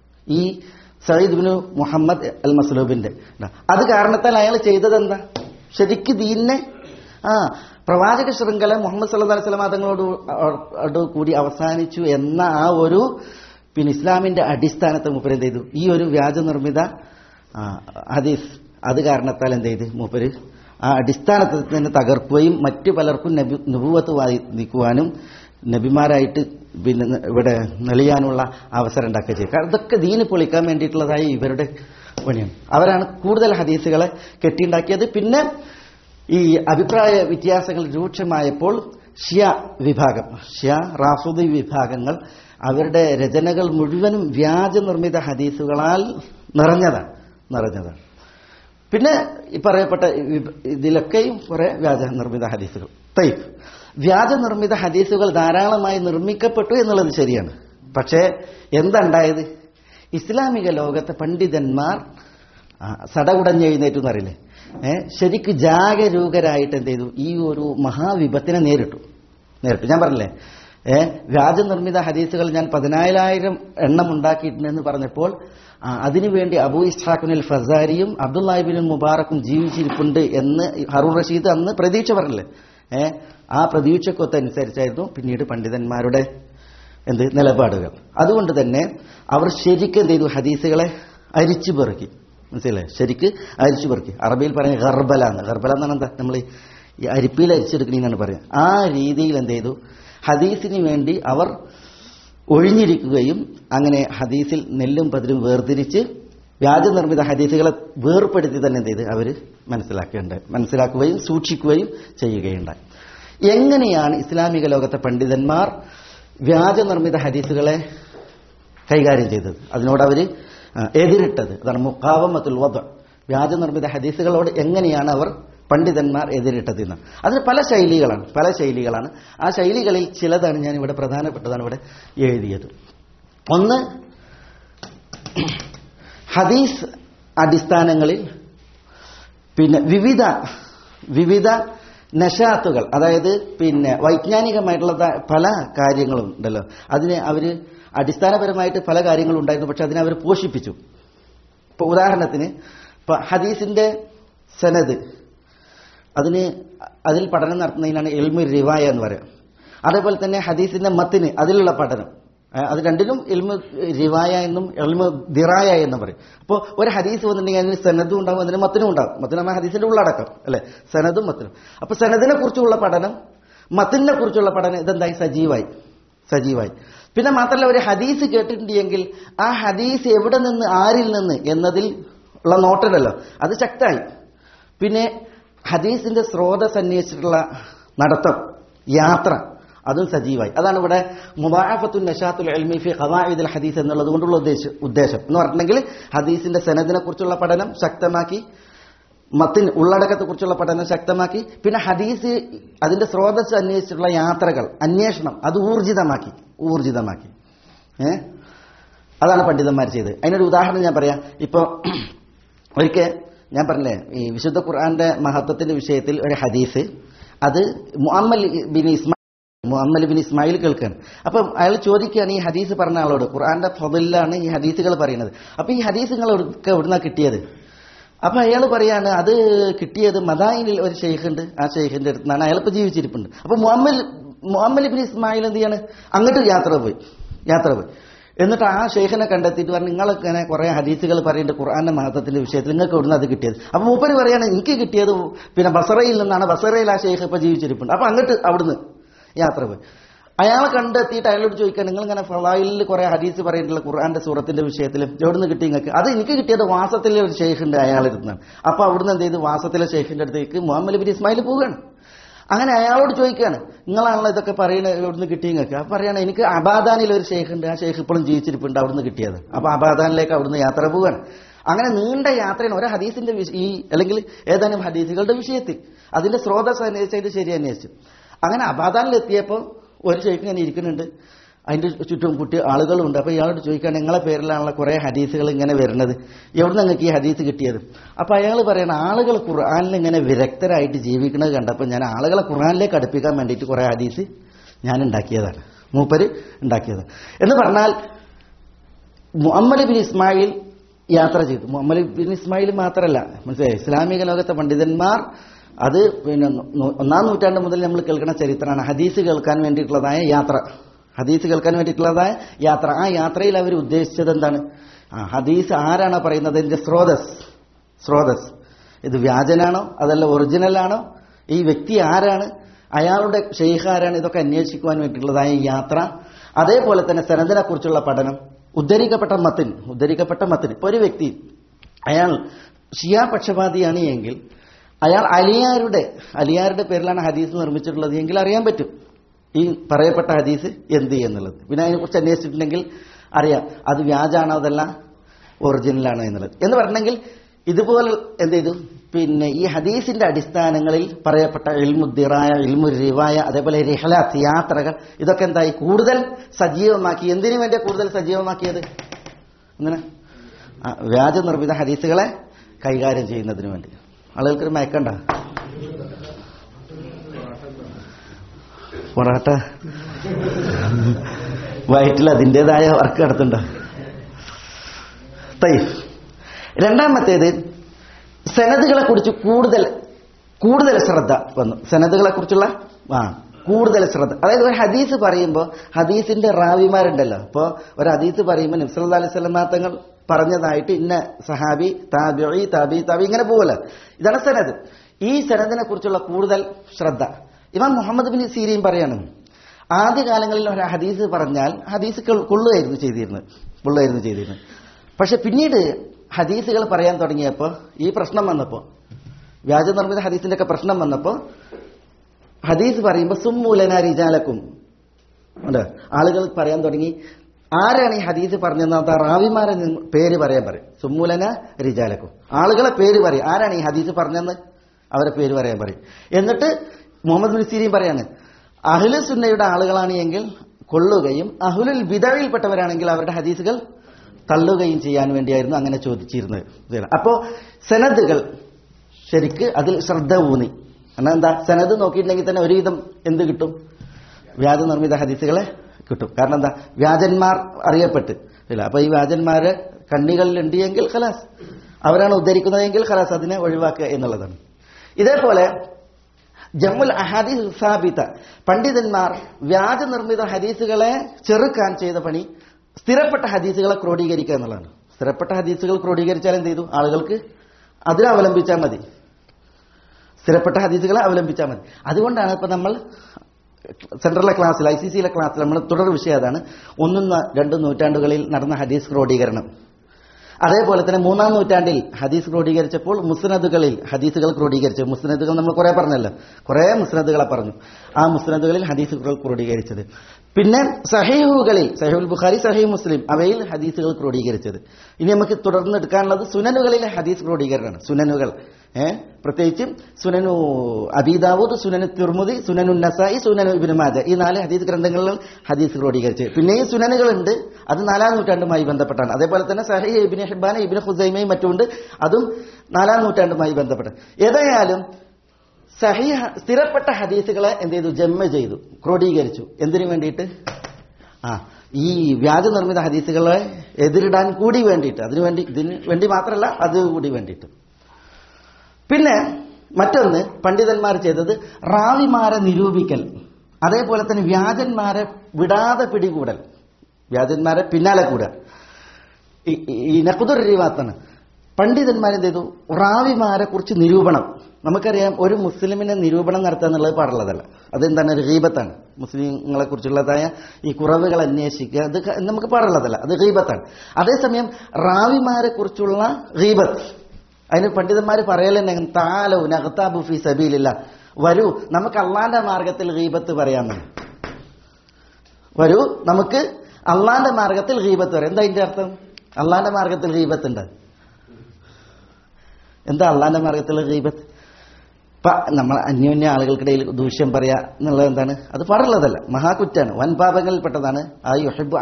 ഈ സയ്യിദ് ബിനു മുഹമ്മദ് അൽ മസ്ലൂബിന്റെ അത് കാരണത്താൽ അയാൾ ചെയ്തത് എന്താ ശരിക്ക് ദീനിനെ ആ പ്രവാചക ശൃംഖല മുഹമ്മദ് സല്ലല്ലാഹു അലൈഹി വസല്ലം തങ്ങളോട് ഓട് കൂടി അവസാനിച്ചു എന്ന ആ ഒരു പിന്നെ ഇസ്ലാമിന്റെ അടിസ്ഥാനത്തെ മൂപ്പര് എന്ത് ചെയ്തു ഈ ഒരു വ്യാജ നിർമ്മിത ആ, ഹദീസ് അത് കാരണത്താൽ എന്ത് ചെയ്ത് മൂപ്പര് ആ അടിസ്ഥാനത്തിൽ തന്നെ തകർക്കുകയും മറ്റു പലർക്കും നബി നുപൂവത്ത് വാദിക്കുവാനും നബിമാരായിട്ട് പിന്നെ ന- ഇവിടെ നെളിയാനുള്ള അവസരം ഉണ്ടാക്കുക ചെയ്യും കാരണം ഇതൊക്കെ ദീന് പൊളിക്കാൻ വേണ്ടിയിട്ടുള്ളതായ ഇവരുടെ പണിയാണ് അവരാണ് കൂടുതൽ ഹദീസുകളെ കെട്ടിയുണ്ടാക്കിയത് പിന്നെ ഈ അഭിപ്രായ വ്യത്യാസങ്ങൾ രൂക്ഷമായപ്പോൾ ഷിയ വിഭാഗം ഷിയ റാഫുദി വിഭാഗങ്ങൾ അവരുടെ രചനകൾ മുഴുവനും വ്യാജ നിർമ്മിത ഹദീസുകളാൽ നിറഞ്ഞതാണ് നിറഞ്ഞതാണ് പിന്നെ ഈ പറയപ്പെട്ട വി- ഇതിലൊക്കെയും കുറെ വ്യാജ നിർമ്മിത ഹദീസുകൾ തൈഫ് വ്യാജ നിർമ്മിത ഹദീസുകൾ ധാരാളമായി നിർമ്മിക്കപ്പെട്ടു എന്നുള്ളത് ശരിയാണ് പക്ഷേ എന്തുണ്ടായത് ഇസ്ലാമിക ലോകത്തെ പണ്ഡിതന്മാർ ആ, സടകുടഞ്ഞെഴുന്നേറ്റു എന്നറിയില്ലേ ഏ ശരിക്ക് ജാഗരൂകരായിട്ട് എന്ത് ചെയ്തു ഈ ഒരു മഹാവിപത്തിനെ നേരിട്ടു നേരിട്ടു ഞാൻ പറഞ്ഞില്ലേ ഏ വ്യാജനിർമ്മിത ഹദീസുകൾ ഞാൻ പതിനായിരം എണ്ണം ഉണ്ടാക്കിയിട്ടുണ്ടെന്ന് പറഞ്ഞപ്പോൾ ആ, അതിനുവേണ്ടി അബൂ ഇസ്ഹാഖുനിൽ ഫസാരിയും അബ്ദുല്ലാഹിബിൻ മുബാറക്കും ജീവിച്ചിരിപ്പുണ്ട് എന്ന് ഹറൂർ റഷീദ് അന്ന് പ്രതീക്ഷ പറഞ്ഞില്ലേ ഏ ആ പ്രതീക്ഷക്കൊത്തനുസരിച്ചായിരുന്നു പിന്നീട് പണ്ഡിതന്മാരുടെ എന്ത് നിലപാടുകൾ അതുകൊണ്ട് തന്നെ അവർ ശരിക്കും എന്ത് ചെയ്തു ഹദീസുകളെ അരിച്ചു പെറുക്കി മനസ്സിലായി ശരിക്ക് അരിച്ചു പെറുക്കി അറബിയിൽ പറഞ്ഞ ഗർബല എന്ന് ഗർബല എന്നാണ് എന്താ നമ്മൾ ഈ അരിപ്പിയിൽ അരിച്ചെടുക്കണെന്നാണ് പറയുക ആ രീതിയിൽ എന്ത് ചെയ്തു ഹദീസിന് വേണ്ടി അവർ ഒഴിഞ്ഞിരിക്കുകയും അങ്ങനെ ഹദീസിൽ നെല്ലും പതിരും വേർതിരിച്ച് വ്യാജനിർമ്മിത ഹദീസുകളെ വേർപ്പെടുത്തി തന്നെ എന്ത് ചെയ്ത് അവർ മനസ്സിലാക്കേണ്ടത് മനസ്സിലാക്കുകയും സൂക്ഷിക്കുകയും ചെയ്യുകയുണ്ടായി എങ്ങനെയാണ് ഇസ്ലാമിക ലോകത്തെ പണ്ഡിതന്മാർ വ്യാജനിർമ്മിത ഹദീസുകളെ കൈകാര്യം ചെയ്തത് അതിനോട് അവർ എതിരിട്ടത് അതാണ് മുക്കാവമത്തുൽ വധ വ്യാജനിർമ്മിത ഹദീസുകളോട് എങ്ങനെയാണ് അവർ പണ്ഡിതന്മാർ എതിരിട്ടത് എന്ന് അതിന് പല ശൈലികളാണ് പല ശൈലികളാണ് ആ ശൈലികളിൽ ചിലതാണ് ഞാൻ ഇവിടെ പ്രധാനപ്പെട്ടതാണ് ഇവിടെ എഴുതിയത് ഒന്ന് ഹദീസ് അടിസ്ഥാനങ്ങളിൽ പിന്നെ വിവിധ വിവിധ നഷാത്തുകൾ അതായത് പിന്നെ വൈജ്ഞാനികമായിട്ടുള്ള ത- പല കാര്യങ്ങളും ഉണ്ടല്ലോ അതിനെ അവർ അടിസ്ഥാനപരമായിട്ട് പല കാര്യങ്ങളും ഉണ്ടായിരുന്നു പക്ഷെ അതിനെ അവർ പോഷിപ്പിച്ചു ഇപ്പൊ ഉദാഹരണത്തിന് ഇപ്പൊ ഹദീസിന്റെ സനത് അതിന് അതിൽ പഠനം നടത്തുന്നതിനാണ് എൽമു റിവായ എന്ന് പറയാം അതേപോലെ തന്നെ ഹദീസിന്റെ മത്തിന് അതിലുള്ള പഠനം ആ, അത് രണ്ടിലും എൽമു റിവായ എന്നും എൽമു ദിറായ എന്നും പറയും അപ്പോൾ ഒരു ഹദീസ് വന്നിട്ടുണ്ടെങ്കിൽ അതിന് സനദും ഉണ്ടാവും അതിന് മത്തിനും ഉണ്ടാവും മത്തിനാണ് ഹദീസിന്റെ ഉള്ളടക്കം അല്ലെ സനദും മത്തിനും അപ്പൊ സനദിനെ കുറിച്ചുള്ള പഠനം മത്തിനെ കുറിച്ചുള്ള പഠനം ഇതെന്തായി സജീവായി സജീവായി പിന്നെ മാത്രമല്ല ഒരു ഹദീസ് കേട്ടിട്ടുണ്ടെങ്കിൽ ആ ഹദീസ് എവിടെ നിന്ന് ആരിൽ നിന്ന് എന്നതിൽ ഉള്ള നോട്ടമല്ലോ അത് ശക്തമായി പിന്നെ ഹദീസിന്റെ സ്രോതസ് അന്വേഷിച്ചിട്ടുള്ള നടത്തം യാത്ര അതും സജീവായി അതാണ് ഇവിടെ മുബാഫത്തുൽ നഷാത്തുൽ എൽമി ഫി ഖവാഇദുൽ ഹദീസ് എന്നുള്ളത് കൊണ്ടുള്ള ഉദ്ദേശം ഉദ്ദേശം എന്ന് പറഞ്ഞിട്ടുണ്ടെങ്കിൽ ഹദീസിന്റെ സനദിനെ കുറിച്ചുള്ള പഠനം ശക്തമാക്കി മത്തിന് ഉള്ളടക്കത്തെ കുറിച്ചുള്ള പഠനം ശക്തമാക്കി പിന്നെ ഹദീസ് അതിന്റെ സ്രോതസ് അന്വേഷിച്ചിട്ടുള്ള യാത്രകൾ അന്വേഷണം അത് ഊർജിതമാക്കി ഊർജിതമാക്കി ഏ അതാണ് പണ്ഡിതന്മാർ ചെയ്തത് അതിനൊരു ഉദാഹരണം ഞാൻ പറയാം ഇപ്പോൾ ഒരിക്കൽ ഞാൻ പറഞ്ഞില്ലേ ഈ വിശുദ്ധ ഖുർആന്റെ മഹത്വത്തിന്റെ വിഷയത്തിൽ ഒരു ഹദീസ് അത് Muammal bin Ismail Muhammad bin Ismail കേൾക്കാൻ അപ്പം അയാൾ ചോദിക്കുകയാണ് ഈ ഹദീസ് പറഞ്ഞ ആളോട് ഖുർആന്റെ ഫതിലാണ് ഈ ഹദീസുകൾ പറയുന്നത് അപ്പൊ ഈ ഹദീസുകൾ ഒക്കെ എവിടുന്നാ കിട്ടിയത് അപ്പൊ അയാൾ പറയാണ് അത് കിട്ടിയത് മദായിനിൽ ഒരു ഷെയ്ഖുണ്ട് ആ ഷെയ്ഖിന്റെ അടുത്താണ് അയാൾ ഇപ്പൊ ജീവിച്ചിരിപ്പുണ്ട് അപ്പൊ മുഹമ്മദ് മുഹമ്മദ് ബിൻ ഇസ്മായിൽ എന്ത് ചെയ്യാണ് അങ്ങോട്ട് യാത്ര പോയി യാത്ര പോയി എന്നിട്ട് ആ ഷെയ്ഖിനെ കണ്ടെത്തിയിട്ട് പറഞ്ഞു നിങ്ങൾക്ക് ഇങ്ങനെ കുറെ ഹദീസുകൾ പറയുന്നുണ്ട് ഖുർആന്റെ മഹത്വത്തിന്റെ വിഷയത്തിൽ നിങ്ങൾക്ക് എവിടുന്ന് അത് കിട്ടിയത് അപ്പൊ മൂപ്പര് പറയാണ് എനിക്ക് കിട്ടിയത് പിന്നെ ബസറയിൽ നിന്നാണ് ബസറയിൽ ആ ഷെയ്ഖ് ഇപ്പൊ ജീവിച്ചിരിപ്പുണ്ട് അപ്പൊ അങ്ങോട്ട് അവിടുന്ന് യാത്ര പോയി അയാളെ കണ്ടെത്തിയിട്ട് അയാളോട് ചോദിക്കാൻ നിങ്ങൾ ഇങ്ങനെ ഫലായിൽ കുറെ ഹദീസ് പറയുന്നുള്ള ഖുർആന്റെ സൂറത്തിന്റെ വിഷയത്തിൽ എവിടുന്ന് കിട്ടി നിങ്ങൾക്ക് അത് എനിക്ക് കിട്ടിയത് വാസത്തിലെ ഒരു ഷെയ്ഖിന്റെ അയാളിരുന്നാണ് അപ്പൊ അവിടുന്ന് എന്ത് ചെയ്തു വാസത്തിലെ ഷെയ്ഖിന്റെ അടുത്തേക്ക് മുഹമ്മദ് ബിൻ ഇസ്മായിൽ പോവുകയാണ് അങ്ങനെ അയാളോട് ചോദിക്കുകയാണ് നിങ്ങളാണല്ലോ ഇതൊക്കെ പറയുന്നത് എവിടുന്ന് കിട്ടി നിങ്ങൾക്ക് അപ്പൊ പറയാണ് എനിക്ക് അബാദാനിൽ ഒരു ഷെയ്ഖ് ഉണ്ട് ആ ഷെയ്ഖ് ഇപ്പോഴും ജീവിച്ചിരിപ്പുണ്ട് അവിടുന്ന് കിട്ടിയത് അപ്പൊ അബാദാനിലേക്ക് അവിടുന്ന് യാത്ര പോവുകയാണ് അങ്ങനെ നീണ്ട യാത്രയാണ് ഒരു ഹദീസിന്റെ വിഷ- ഈ അല്ലെങ്കിൽ ഏതാനും ഹദീസുകളുടെ വിഷയത്തിൽ അതിന്റെ സ്രോതസ് അന്വേഷിച്ചത് ശരി അന്വേഷിച്ചു അങ്ങനെ അബാദാനിലെത്തിയപ്പോൾ ഒരു ഷെയ്ഖ് ഇങ്ങനെ ഇരിക്കുന്നുണ്ട് അതിന്റെ ചുറ്റും കുട്ടി ആളുകളുണ്ട് അപ്പൊ ഇയാളോട് ചോദിക്കാൻ നിങ്ങളെ പേരിലാണല്ലോ കുറെ ഹദീസുകൾ ഇങ്ങനെ വരുന്നത് എവിടെ നിങ്ങൾക്ക് ഈ ഹദീസ് കിട്ടിയത് അപ്പൊ അയാൾ പറയണ ആളുകൾ ഖുർആാനിൽ ഇങ്ങനെ വിരക്തരായിട്ട് ജീവിക്കുന്നത് കണ്ടപ്പോൾ ഞാൻ ആളുകളെ ഖുർആാനിലേക്ക് അടുപ്പിക്കാൻ വേണ്ടിയിട്ട് കുറെ ഹദീസ് ഞാൻ ഉണ്ടാക്കിയതാണ് മൂപ്പര് ഉണ്ടാക്കിയത് എന്ന് പറഞ്ഞാൽ മുഹമ്മദ് ബിൻ ഇസ്മായിൽ യാത്ര ചെയ്തു മുഹമ്മദ് ബിൻ ഇസ്മായിൽ മാത്രമല്ല മനസ്സിലായി ഇസ്ലാമിക ലോകത്തെ പണ്ഡിതന്മാർ അത് പിന്നെ നൂ- ഒന്നാം നൂറ്റാണ്ട് മുതൽ നമ്മൾ കേൾക്കുന്ന ചരിത്രമാണ് ഹദീസ് കേൾക്കാൻ വേണ്ടിയിട്ടുള്ളതായ യാത്ര ഹദീസ് കേൾക്കാൻ വേണ്ടിയിട്ടുള്ളതായ യാത്ര ആ യാത്രയിൽ അവർ ഉദ്ദേശിച്ചത് എന്താണ് ആ ഹദീസ് ആരാണ് പറയുന്നത് ഇതിന്റെ സ്രോതസ് സ്രോതസ് ഇത് വ്യാജനാണോ അതല്ല ഒറിജിനലാണോ ഈ വ്യക്തി ആരാണ് അയാളുടെ ഷെയ്ഖ് ആരാണ് ഇതൊക്കെ അന്വേഷിക്കുവാൻ വേണ്ടിയിട്ടുള്ളതായ യാത്ര അതേപോലെ തന്നെ സനന്ദനെ കുറിച്ചുള്ള പഠനം ഉദ്ധരിക്കപ്പെട്ട മത്തിൻ ഉദ്ധരിക്കപ്പെട്ട മത്തിൻ ഇപ്പൊ ഒരു വ്യക്തി അയാൾ ഷിയാ പക്ഷപാതിയാണ് എങ്കിൽ അയാൾ അലിയാരുടെ അലിയാരുടെ പേരിലാണ് ഹദീസ് നിർമ്മിച്ചിട്ടുള്ളത് എങ്കിൽ അറിയാൻ പറ്റും ഈ പറയപ്പെട്ട ഹദീസ് എന്ത് എന്നുള്ളത് പിന്നെ അതിനെക്കുറിച്ച് അന്വേഷിച്ചിട്ടുണ്ടെങ്കിൽ അറിയാം അത് വ്യാജാണോ അതല്ല ഒറിജിനലാണോ എന്നുള്ളത് എന്ന് പറഞ്ഞെങ്കിൽ ഇതുപോലെ എന്ത് ചെയ്തു പിന്നെ ഈ ഹദീസിന്റെ അടിസ്ഥാനങ്ങളിൽ പറയപ്പെട്ട ഇൽമുദ്ദിറായ ഇൽമു റിവായ അതേപോലെ റിഹലാത്ത് യാത്രകൾ ഇതൊക്കെ എന്തായി കൂടുതൽ സജീവമാക്കി എന്തിനു വേണ്ടിയാ കൂടുതൽ സജീവമാക്കിയത് അങ്ങനെ ആ, വ്യാജ നിർമ്മിത ഹദീസുകളെ കൈകാര്യം ചെയ്യുന്നതിന് വേണ്ടി ആളുകൾക്കൊരു മയക്കണ്ട പൊറാട്ട വയറ്റിൽ അതിൻ്റെതായ വർക്ക് നടത്തുണ്ടോ തയ്യ് രണ്ടാമത്തേത് സനതുകളെ കുറിച്ച് കൂടുതൽ കൂടുതൽ ശ്രദ്ധ വന്നു സനതുകളെ കുറിച്ചുള്ള ആ കൂടുതൽ ശ്രദ്ധ അതായത് ഒരു ഹദീസ് പറയുമ്പോൾ ഹദീസിന്റെ റാവിമാരുണ്ടല്ലോ ഇപ്പോൾ ഒരു ഹദീസ് പറയുമ്പോൾ നബ്സല്ലാ അലൈഹി സ്വലമാ തങ്ങൾ പറഞ്ഞതായിട്ട് ഇന്ന സഹാബി താബി താബി താബി ഇങ്ങനെ പോകല ഇതാണ് സനത് ഈ സനദിനെ കുറിച്ചുള്ള കൂടുതൽ ശ്രദ്ധ ഇമാം മുഹമ്മദ് ബിൻ സീരിയും പറയാണ് ആദ്യകാലങ്ങളിൽ ഒരു ഹദീസ് പറഞ്ഞാൽ ഹദീസ് കൊൾ- കൊള്ളുകയായിരുന്നു ചെയ്തിരുന്നത് കൊള്ളുകയായിരുന്നു ചെയ്തിരുന്നത് പക്ഷെ പിന്നീട് ഹദീസുകൾ പറയാൻ തുടങ്ങിയപ്പോൾ ഈ പ്രശ്നം വന്നപ്പോൾ വ്യാജനിർമ്മിത ഹദീസിന്റെ ഒക്കെ പ്രശ്നം വന്നപ്പോൾ ഹദീസ് പറയുമ്പോൾ സുമ്മൂലന റിജാലക്കും ഉണ്ട് ആളുകൾ പറയാൻ തുടങ്ങി ആരാണ് ഈ ഹദീസ് പറഞ്ഞതെന്ന് അത് റാവിമാരെ നിന്ന് പേര് പറയാൻ പറയും സുമ്മൂലന റിജാലക്കും ആളുകളെ പേര് പറയും ആരാണ് ഈ ഹദീസ് പറഞ്ഞതെന്ന് അവരെ പേര് പറയാൻ പറയും എന്നിട്ട് മുഹമ്മദ് ബിൻ സീരിയും പറയാണ് അഹ്ലു സുന്നയുടെ ആളുകളാണ് എങ്കിൽ കൊള്ളുകയും അഹുലുൽ ബിദവിൽപ്പെട്ടവരാണെങ്കിൽ അവരുടെ ഹദീസുകൾ തള്ളുകയും ചെയ്യാൻ വേണ്ടിയായിരുന്നു അങ്ങനെ ചോദിച്ചിരുന്നത് അപ്പോ സനദുകൾ ശരിക്ക് അതിൽ ശ്രദ്ധ ഊന്നി കാരണം എന്താ സനത് നോക്കിയിട്ടുണ്ടെങ്കിൽ തന്നെ ഒരുവിധം എന്ത് കിട്ടും വ്യാജ നിർമ്മിത ഹദീസുകളെ കിട്ടും കാരണം എന്താ വ്യാജന്മാർ അറിയപ്പെട്ട് ഇല്ല അപ്പൊ ഈ വ്യാജന്മാര് കണ്ണികളിലുണ്ട് എങ്കിൽ ഖലാസ് അവരാണ് ഉദ്ധരിക്കുന്നതെങ്കിൽ ഖലാസ് അതിനെ ഒഴിവാക്കുക എന്നുള്ളതാണ് ഇതേപോലെ ജമ്മുൽ അഹാദീസ് സാബിത പണ്ഡിതന്മാർ വ്യാജ നിർമ്മിത ഹദീസുകളെ ചെറുക്കാൻ ചെയ്ത പണി സ്ഥിരപ്പെട്ട ഹദീസുകളെ ക്രോഡീകരിക്കുക എന്നുള്ളതാണ് സ്ഥിരപ്പെട്ട ഹദീസുകൾ ക്രോഡീകരിച്ചാൽ എന്ത് ചെയ്തു ആളുകൾക്ക് അതിനെ അവലംബിച്ചാൽ മതി സ്ഥിരപ്പെട്ട ഹദീസുകളെ അവലംബിച്ചാൽ മതി അതുകൊണ്ടാണ് ഇപ്പൊ നമ്മൾ സെൻട്രലിലെ ക്ലാസ്സിൽ ഐ സി സിയിലെ ക്ലാസ്സിൽ നമ്മൾ തുടർ വിഷയം അതാണ് ഒന്നും ന- രണ്ടും നൂറ്റാണ്ടുകളിൽ നടന്ന ഹദീസ് ക്രോഡീകരണം അതേപോലെ തന്നെ മൂന്നാം നൂറ്റാണ്ടിൽ ഹദീസ് ക്രോഡീകരിച്ചപ്പോൾ മുസ്നദുകളിൽ ഹദീസുകൾ ക്രോഡീകരിച്ചു മുസ്നദുകൾ നമ്മൾ കുറെ പറഞ്ഞല്ലോ കുറെ മുസ്നദുകളെ പറഞ്ഞു ആ മുസ്നദുകളിൽ ഹദീസുകൾ ക്രോഡീകരിച്ചത് പിന്നെ സഹീഹുകളിൽ സഹീഹുൽ ബുഖാരി സഹീഹ് മുസ്ലിം അവയിൽ ഹദീസുകൾ ക്രോഡീകരിച്ചത് ഇനി നമുക്ക് തുടർന്ന് എടുക്കാനുള്ളത് സുനനുകളിലെ ഹദീസ് ക്രോഡീകരണമാണ് സുനനുകൾ ഏഹ് പ്രത്യേകിച്ചും സുനനു അബീദാവൂദ് സുനനു തിർമുദി സുനനു നസായി സുനനു ഇബിന് മാജ ഈ നാല് ഹദീസ് ഗ്രന്ഥങ്ങളിൽ ഹദീസ് ക്രോഡീകരിച്ച് പിന്നെയും സുനനുകളുണ്ട് അത് നാലാം നൂറ്റാണ്ടുമായി ബന്ധപ്പെട്ടാണ് അതേപോലെ തന്നെ സഹി ഇബിന് ഹിബാന ഇബിന് ഹുസൈമയും മറ്റുമുണ്ട് അതും നാലാം നൂറ്റാണ്ടുമായി ബന്ധപ്പെട്ട് ഏതായാലും സഹി സ്ഥിരപ്പെട്ട ഹദീസുകളെ എന്ത് ചെയ്തു ജന്മ ചെയ്തു ക്രോഡീകരിച്ചു എന്തിനു വേണ്ടിയിട്ട് ആ ഈ വ്യാജ നിർമ്മിത ഹദീസുകളെ എതിരിടാൻ കൂടി വേണ്ടിയിട്ട് അതിനു വേണ്ടി ഇതിന് വേണ്ടി മാത്രമല്ല അത് കൂടി വേണ്ടിയിട്ട് പിന്നെ മറ്റൊന്ന് പണ്ഡിതന്മാർ ചെയ്തത് റാവിമാരെ നിരൂപിക്കൽ അതേപോലെ തന്നെ വ്യാജന്മാരെ വിടാതെ പിടികൂടൽ വ്യാജന്മാരെ പിന്നാലെ കൂടുക ഈ- ഈ- ഈ നഖുദുർ രീവാത്താണ് പണ്ഡിതന്മാരെന്ത് ചെയ്തു റാവിമാരെ കുറിച്ച് നിരൂപണം നമുക്കറിയാം ഒരു മുസ്ലിമിനെ നിരൂപണം നടത്തുക എന്നുള്ളത് പാടുള്ളതല്ല അതെന്താണ് ഒരു ഗീബത്താണ് മുസ്ലിങ്ങളെ കുറിച്ചുള്ളതായ ഈ കുറവുകൾ അന്വേഷിക്കുക അത് ക- നമുക്ക് പാടുള്ളതല്ല അത് ഗീബത്താണ് അതേസമയം റാവിമാരെ കുറിച്ചുള്ള ഗീബത്ത് അതിന് പണ്ഡിതന്മാർ പറയലെന്നെ താലോ നഖത്താബു ഫി സബീലില്ല വരൂ നമുക്ക് അള്ളാന്റെ മാർഗത്തിൽ ഗീബത്ത് പറയാമെന്ന് വരൂ നമുക്ക് അള്ളാന്റെ മാർഗത്തിൽ ഗീബത്ത് പറയാം എന്താ അതിന്റെ അർത്ഥം അള്ളാന്റെ മാർഗത്തിൽ ഗീബത്ത് ഉണ്ട് എന്താ അള്ളാന്റെ മാർഗത്തിൽ ഗീബത്ത് ഇപ്പൊ നമ്മൾ അന്യോന്യ ആളുകൾക്കിടയിൽ ദൂഷ്യം പറയാ എന്നുള്ളത് എന്താണ് അത് പാടുള്ളതല്ല മഹാകുറ്റാണ് വൻ പാപങ്ങളിൽപ്പെട്ടതാണ് ആ യുഹബ്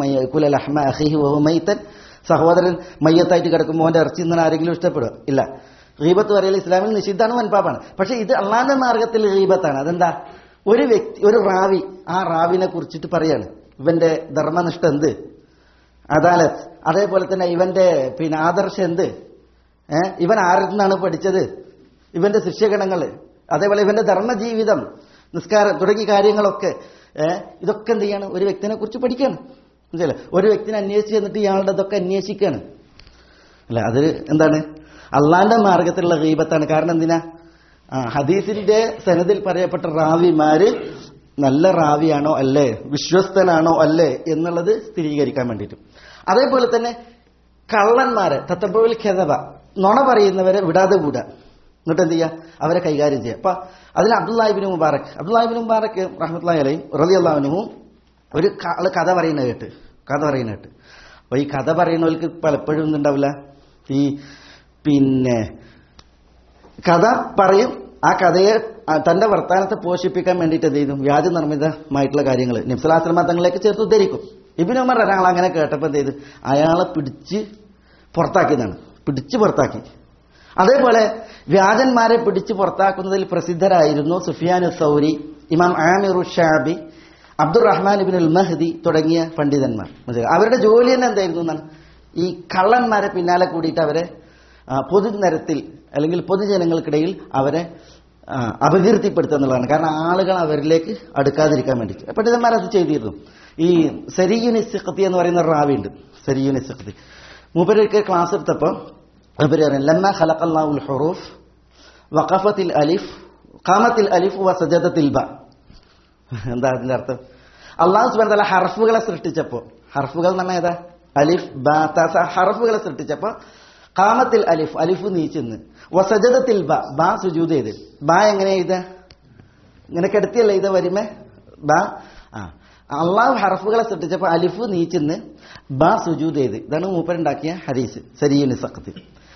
അഹദുമൈത്തൻ സഹോദരൻ മയ്യത്തായിട്ട് കിടക്കുമ്പോൾ അവന്റെ ഇറച്ചി നിന്ന് ആരെങ്കിലും ഇഷ്ടപ്പെടുക ഇല്ല ഗീബത്ത് പറയൽ ഇസ്ലാമിൽ നിഷിദ്ധാണ് വൻപാപ്പാണ് പക്ഷെ ഇത് അള്ളാന്റെ മാർഗത്തിൽ ഗീബത്താണ് അതെന്താ ഒരു വ്യക്തി ഒരു റാവി ആ റാവിനെ കുറിച്ചിട്ട് പറയാണ് ഇവന്റെ ധർമ്മനിഷ്ഠ എന്ത് അദാലത്ത് അതേപോലെ തന്നെ ഇവന്റെ പിന്നെ ആദർശം എന്ത് ഏഹ് ഇവൻ ആരിൽ നിന്നാണ് പഠിച്ചത് ഇവന്റെ ശിക്ഷഗണങ്ങൾ അതേപോലെ ഇവന്റെ ധർമ്മജീവിതം നിസ്കാരം തുടങ്ങിയ കാര്യങ്ങളൊക്കെ ഏഹ് ഇതൊക്കെ എന്ത് ചെയ്യാണ് ഒരു വ്യക്തിനെ കുറിച്ച് പഠിക്കാണ് മനസ്സിലായില്ലേ ഒരു വ്യക്തിനെ അന്വേഷിച്ച് ചെന്നിട്ട് ഇയാളുടെ ഇതൊക്കെ അന്വേഷിക്കുകയാണ് അല്ല അത് എന്താണ് അള്ളാന്റെ മാർഗത്തിലുള്ള ഗീബത്താണ് കാരണം എന്തിനാ ആ ഹദീസിന്റെ സനദിൽ പറയപ്പെട്ട റാവിമാര് നല്ല റാവിയാണോ അല്ലേ വിശ്വസ്തനാണോ അല്ലേ എന്നുള്ളത് സ്ഥിരീകരിക്കാൻ വേണ്ടിയിട്ട് അതേപോലെ തന്നെ കള്ളന്മാരെ തത്തപ്പവിൽ ഖെതബ നുണ പറയുന്നവരെ വിടാതെ കൂടാ എന്നിട്ട് എന്ത് ചെയ്യുക അവരെ കൈകാര്യം ചെയ്യുക അപ്പൊ അതിൽ അബ്ദുല്ലാഹിബിന് മുബാറക് അബ്ദുല്ലാഹിബിന് മുബാറക് റഹ്മത്തുല്ലാഹി അലൈഹി റലി അള്ളാഹുനുവും ഒരു ക- ആള് കഥ പറയുന്ന കേട്ട് കഥ പറയുന്ന കേട്ട് അപ്പൊ ഈ കഥ പറയുന്നവർക്ക് പലപ്പോഴും ഒന്നുണ്ടാവില്ല ഈ പിന്നെ കഥ പറയും ആ കഥയെ ആ തന്റെ വർത്താനത്തെ പോഷിപ്പിക്കാൻ വേണ്ടിയിട്ട് എന്ത് ചെയ്തു വ്യാജ നിർമ്മിതമായിട്ടുള്ള കാര്യങ്ങൾ നിംസലാശ്രമ തങ്ങളിലേക്ക് ചേർത്ത് ഉദ്ധരിക്കും ഇബിൻ ഉമർ ഒരാൾ അങ്ങനെ കേട്ടപ്പോൾ എന്ത് ചെയ്തു അയാളെ പിടിച്ച് പുറത്താക്കിയതാണ് പിടിച്ച് പുറത്താക്കി അതേപോലെ വ്യാജന്മാരെ പിടിച്ച് പുറത്താക്കുന്നതിൽ പ്രസിദ്ധരായിരുന്നു സുഫിയാൻ സൗരി ഇമാം ആമിറു ഷാബി അബ്ദുറഹ്മാൻ ഇബിൻ ഉൽ മഹദി തുടങ്ങിയ പണ്ഡിതന്മാർ മനസ്സിലായോ? അവരുടെ ജോലി തന്നെ എന്തായിരുന്നു എന്നാണ് ഈ കള്ളന്മാരെ പിന്നാലെ കൂടിയിട്ട് അവരെ ആ, പൊതുനിരത്തിൽ അല്ലെങ്കിൽ പൊതുജനങ്ങൾക്കിടയിൽ അവരെ ആ, അപകീർത്തിപ്പെടുത്തുക എന്നുള്ളതാണ് കാരണം ആളുകൾ അവരിലേക്ക് അടുക്കാതിരിക്കാൻ വേണ്ടിയിട്ട് പണ്ഡിതന്മാർ അത് ചെയ്തിരുന്നു ഈ സരിയുനിസിഖത്തി എന്ന് പറയുന്ന ഒരു റാവിയുണ്ട് സരിയുനിസിഖത്തി മൂപ്പരൊക്കെ ക്ലാസ് എടുത്തപ്പോൾ മൂപ്പര് പറയും ലമ്മ ഖലഖല്ലാഹുൽ ഹുറൂഫ് വഖഫത്തിൽ അലിഫ് ഖാമത്തിൽ അലിഫ് വ സജദത്തിൽ ബ എന്താ അതിന്റെ അർത്ഥം അള്ളാഹു സുബാൻ തല ഹർഫുകളെ സൃഷ്ടിച്ചപ്പോ ഹർഫുകൾ എന്ന് പറഞ്ഞാൽ ഏതാ അലിഫ് ബാ ത സ ഹർഫുകളെ സൃഷ്ടിച്ചപ്പോ കാമത്തിൽ അലിഫ് അലിഫ് നീച്ചെന്ന് വസജദത്തിൽ ബ ബാ സുജൂത് ചെയ്ത് ബാ എങ്ങനെ ചെയ്ത ഇങ്ങനെ കിടത്തിയല്ല ഇത് വരുമേ ബാ ആ അള്ളാഹു ഹർഫുകളെ സൃഷ്ടിച്ചപ്പോ അലിഫ് നീച്ചെന്ന് ബാ സുജൂത് ചെയ്ത് ഇതാണ് മൂപ്പരുണ്ടാക്കിയ ഹദീസ് സരിയുനി സഖത്ത്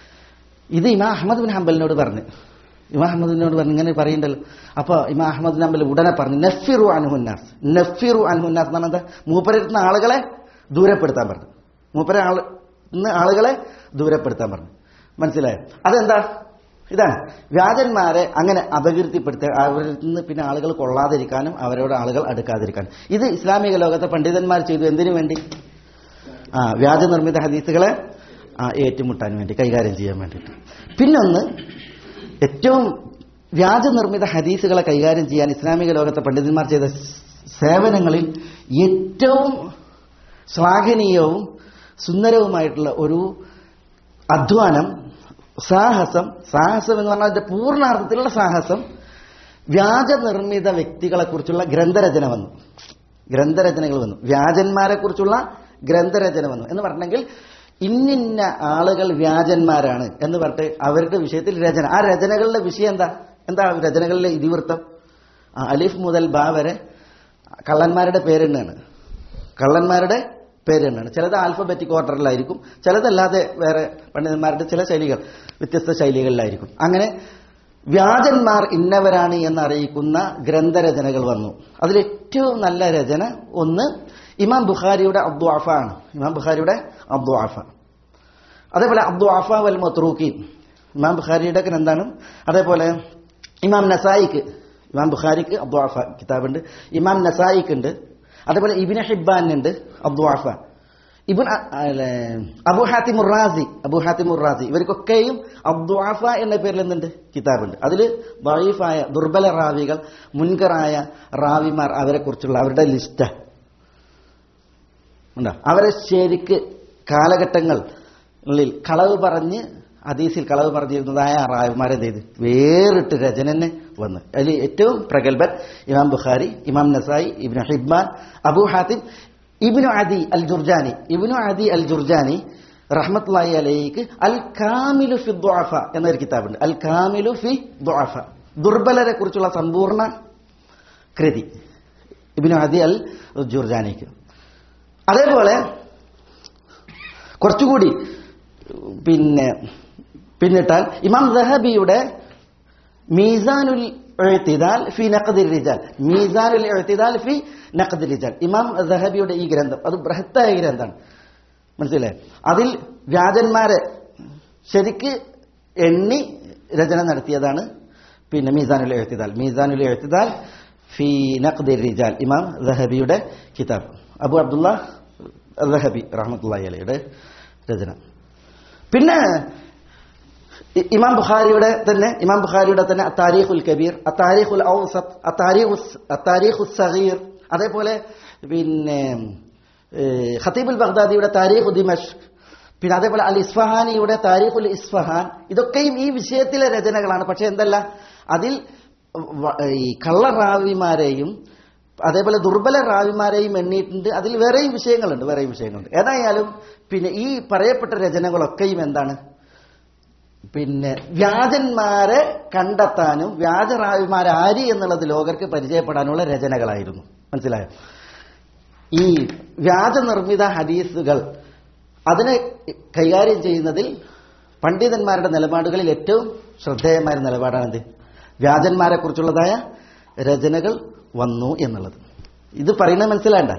ഇത് ഇമാ അഹമ്മദ് ബിൻ ഹംബലിനോട് പറഞ്ഞു ഇമാ അഹമ്മദിനോട് പറഞ്ഞു ഇങ്ങനെ പറയുന്നുണ്ടല്ലോ അപ്പൊ ഇമാ അഹമ്മദ് ബിൻ ഹംബൽ ഉടനെ പറഞ്ഞു നഫിറു അൻഹുന്നാസ് നഫിറു അൻഹുന്നാസ് എന്ന് പറഞ്ഞാൽ മൂപ്പരുന്ന ആളുകളെ ദൂരപ്പെടുത്താൻ പറഞ്ഞു മൂപ്പര ആള് ഇന്ന് ആളുകളെ ദൂരപ്പെടുത്താൻ പറഞ്ഞു മനസ്സിലായോ അതെന്താ ഇതാണ് വ്യാജന്മാരെ അങ്ങനെ അപകീർത്തിപ്പെടുത്തുക അവരിൽ നിന്ന് പിന്നെ ആളുകൾ കൊള്ളാതിരിക്കാനും അവരോട് ആളുകൾ അടുക്കാതിരിക്കാനും ഇത് ഇസ്ലാമിക ലോകത്തെ പണ്ഡിതന്മാർ ചെയ്തു എന്തിനു വേണ്ടി ആ വ്യാജനിർമ്മിത ഹദീസുകളെ ആ, ഏറ്റുമുട്ടാൻ വേണ്ടി കൈകാര്യം ചെയ്യാൻ വേണ്ടിയിട്ട് പിന്നൊന്ന് ഏറ്റവും വ്യാജനിർമ്മിത ഹദീസുകളെ കൈകാര്യം ചെയ്യാൻ ഇസ്ലാമിക ലോകത്തെ പണ്ഡിതന്മാർ ചെയ്ത സേവനങ്ങളിൽ ഏറ്റവും ശ്ലാഘനീയവും സുന്ദരവുമായിട്ടുള്ള ഒരു അധ്വാനം സാഹസം സാഹസം എന്ന് പറഞ്ഞാൽ അതിന്റെ പൂർണ്ണാർത്ഥത്തിലുള്ള സാഹസം വ്യാജനിർമ്മിത വ്യക്തികളെ കുറിച്ചുള്ള ഗ്രന്ഥരചന വന്നു ഗ്രന്ഥരചനകൾ വന്നു വ്യാജന്മാരെ കുറിച്ചുള്ള ഗ്രന്ഥരചന വന്നു എന്ന് പറഞ്ഞെങ്കിൽ ഇന്നിന്ന ആളുകൾ വ്യാജന്മാരാണ് എന്ന് പറഞ്ഞിട്ട് അവരുടെ വിഷയത്തിൽ രചന ആ രചനകളുടെ വിഷയം എന്താ എന്താ രചനകളിലെ ഇതിവൃത്തം ആ, അലിഫ് മുതൽ ബാ വരെ കള്ളന്മാരുടെ പേരെണ്ണാണ് കള്ളന്മാരുടെ പേരെണ്ണാണ് ചിലത് ആൽഫബറ്റിക് ഓർഡറിലായിരിക്കും ചിലതല്ലാതെ വേറെ പണ്ഡിതന്മാരുടെ ചില ശൈലികൾ വ്യത്യസ്ത ശൈലികളിലായിരിക്കും അങ്ങനെ വ്യാജന്മാർ ഇന്നവരാണ് എന്നറിയിക്കുന്ന ഗ്രന്ഥരചനകൾ വന്നു അതിൽ ഏറ്റവും നല്ല രചന ഒന്ന് ഇമാം ബുഖാരിയുടെ അബ്ദു ആഫ ആണ് ഇമാം ബുഖാരിയുടെ അബ്ദു ആഫ അതേപോലെ അബ്ദു ആഫ വൽ മത്രൂക്കീൻ ഇമാം ബുഖാരിയുടെ ഗ്രന്ഥാണ് അതേപോലെ ഇമാം നസായിക്ക് ഇമാം ബുഖാരിക്ക് അബ്ദു ആഫ കിതാബുണ്ട് ഇമാം നസായിക്ക് ഉണ്ട് അതേപോലെ ഇബിന് ഹിബാനുണ്ട് അബ്ദു ആഫ ഇബുൻ അബു ഹാത്തിം റാസി അബു ഹാത്തിം റാസി ഇവർക്കൊക്കെയും അബ്ദു ആഫ എന്ന പേരിൽ എന്തുണ്ട് കിതാബുണ്ട് അതിൽ ദൈഫായ ദുർബല റാവികൾ മുൻകറായ റാവിമാർ അവരെ കുറിച്ചുള്ള അവരുടെ ലിസ്റ്റ് ഉണ്ടോ അവരെ ശരിക്ക് കാലഘട്ടങ്ങളിൽ കളവ് പറഞ്ഞ് ഹദീസിൽ കളവ് പറഞ്ഞിരുന്നതായ ആ റാവിമാരെന്ത് ചെയ്ത് വേറിട്ട് രചന തന്നെ വന്ന് അതിൽ ഏറ്റവും പ്രഗത്ഭൻ ഇമാം ബുഖാരി ഇമാം നസായി ഇബ്നു ഹിബ്ബാൻ അബു ഹാത്തിം ഇബ്നു അദി അൽ ജുർജാനി ഇബ്നു അദി അൽ ജുർജാനി റഹ്മത്തുള്ളാഹി അലൈക്ക് അൽ കാമിലു ഫി ദുഅഫ എന്നൊരു കിതാബുണ്ട് അൽ കാമിലു ഫി ദുഅഫ ദുർബലരെ കുറിച്ചുള്ള സമ്പൂർണ്ണ കൃതി ഇബിനു അദി അൽ ജുർജാനിക്ക് അതേപോലെ കുറച്ചുകൂടി പിന്നെ പിന്നിട്ടാൽ ഇമാം ദഹബിയുടെ മീസാനുൽ എഴുത്തിദാൽ ഫി നഖദിൽ റിജാൽ മീസാനുൽ എഴുത്തിദാൽ ഫി നഖദിൽ റിജാൽ ഇമാം ദഹബിയുടെ ഈ ഗ്രന്ഥം അത് ബൃഹത്തായ ഗ്രന്ഥമാണ് മനസ്സിലായി അതിൽ വ്യാജന്മാരെ ശരിക്ക് എണ്ണി രചന നടത്തിയതാണ് പിന്നെ മീസാനുൽ എഴുത്തിദാൽ മീസാനുൽ എഴുത്തിദാൽ ഫി നഖദിൽ റിജാൽ ഇമാം ദഹബിയുടെ കിതാബ് അബു അബ്ദുള്ള ദഹബി റഹ്മത്തുള്ളാഹി അലയുടെ രചന പിന്നെ ഇ- ഇമാം ബുഖാരിയുടെ തന്നെ ഇമാം ബുഖാരിയുടെ തന്നെ താരീഖുൽ കബീർ താരീഖുൽ ഔസത്ത് താരീഖുൽ സഗീർ അതേപോലെ പിന്നെ ഏഹ്, ഖത്തീബുൽ ബഗ്ദാദിയുടെ താരീഖു ദിമഷ് പിന്നെ അതേപോലെ അൽ ഇസ്ഫഹാനിയുടെ താരീഖുൽ ഇസ്ഫഹാൻ ഇതൊക്കെയും ഈ വിഷയത്തിലെ രചനകളാണ് പക്ഷെ എന്തല്ല അതിൽ വ- ഈ കള്ളറാവിമാരെയും അതേപോലെ ദുർബല റാവിമാരെയും എണ്ണിയിട്ടുണ്ട് അതിൽ വേറെയും വിഷയങ്ങളുണ്ട് വേറെയും വിഷയങ്ങളുണ്ട് ഏതായാലും പിന്നെ ഈ പറയപ്പെട്ട രചനകളൊക്കെയും എന്താണ് പിന്നെ വ്യാജന്മാരെ കണ്ടെത്താനും വ്യാജറാവിമാരെ ആര് എന്നുള്ളത് ലോകർക്ക് പരിചയപ്പെടാനുള്ള രചനകളായിരുന്നു മനസ്സിലായോ ഈ വ്യാജനിർമ്മിത ഹദീസുകൾ അതിനെ കൈകാര്യം ചെയ്യുന്നതിൽ പണ്ഡിതന്മാരുടെ നിലപാടുകളിൽ ഏറ്റവും ശ്രദ്ധേയമായ ഒരു നിലപാടാണെന്ത് വ്യാജന്മാരെ കുറിച്ചുള്ളതായ രചനകൾ വന്നു എന്നുള്ളത് ഇത് പറയുന്നത് മനസ്സിലാണ്ട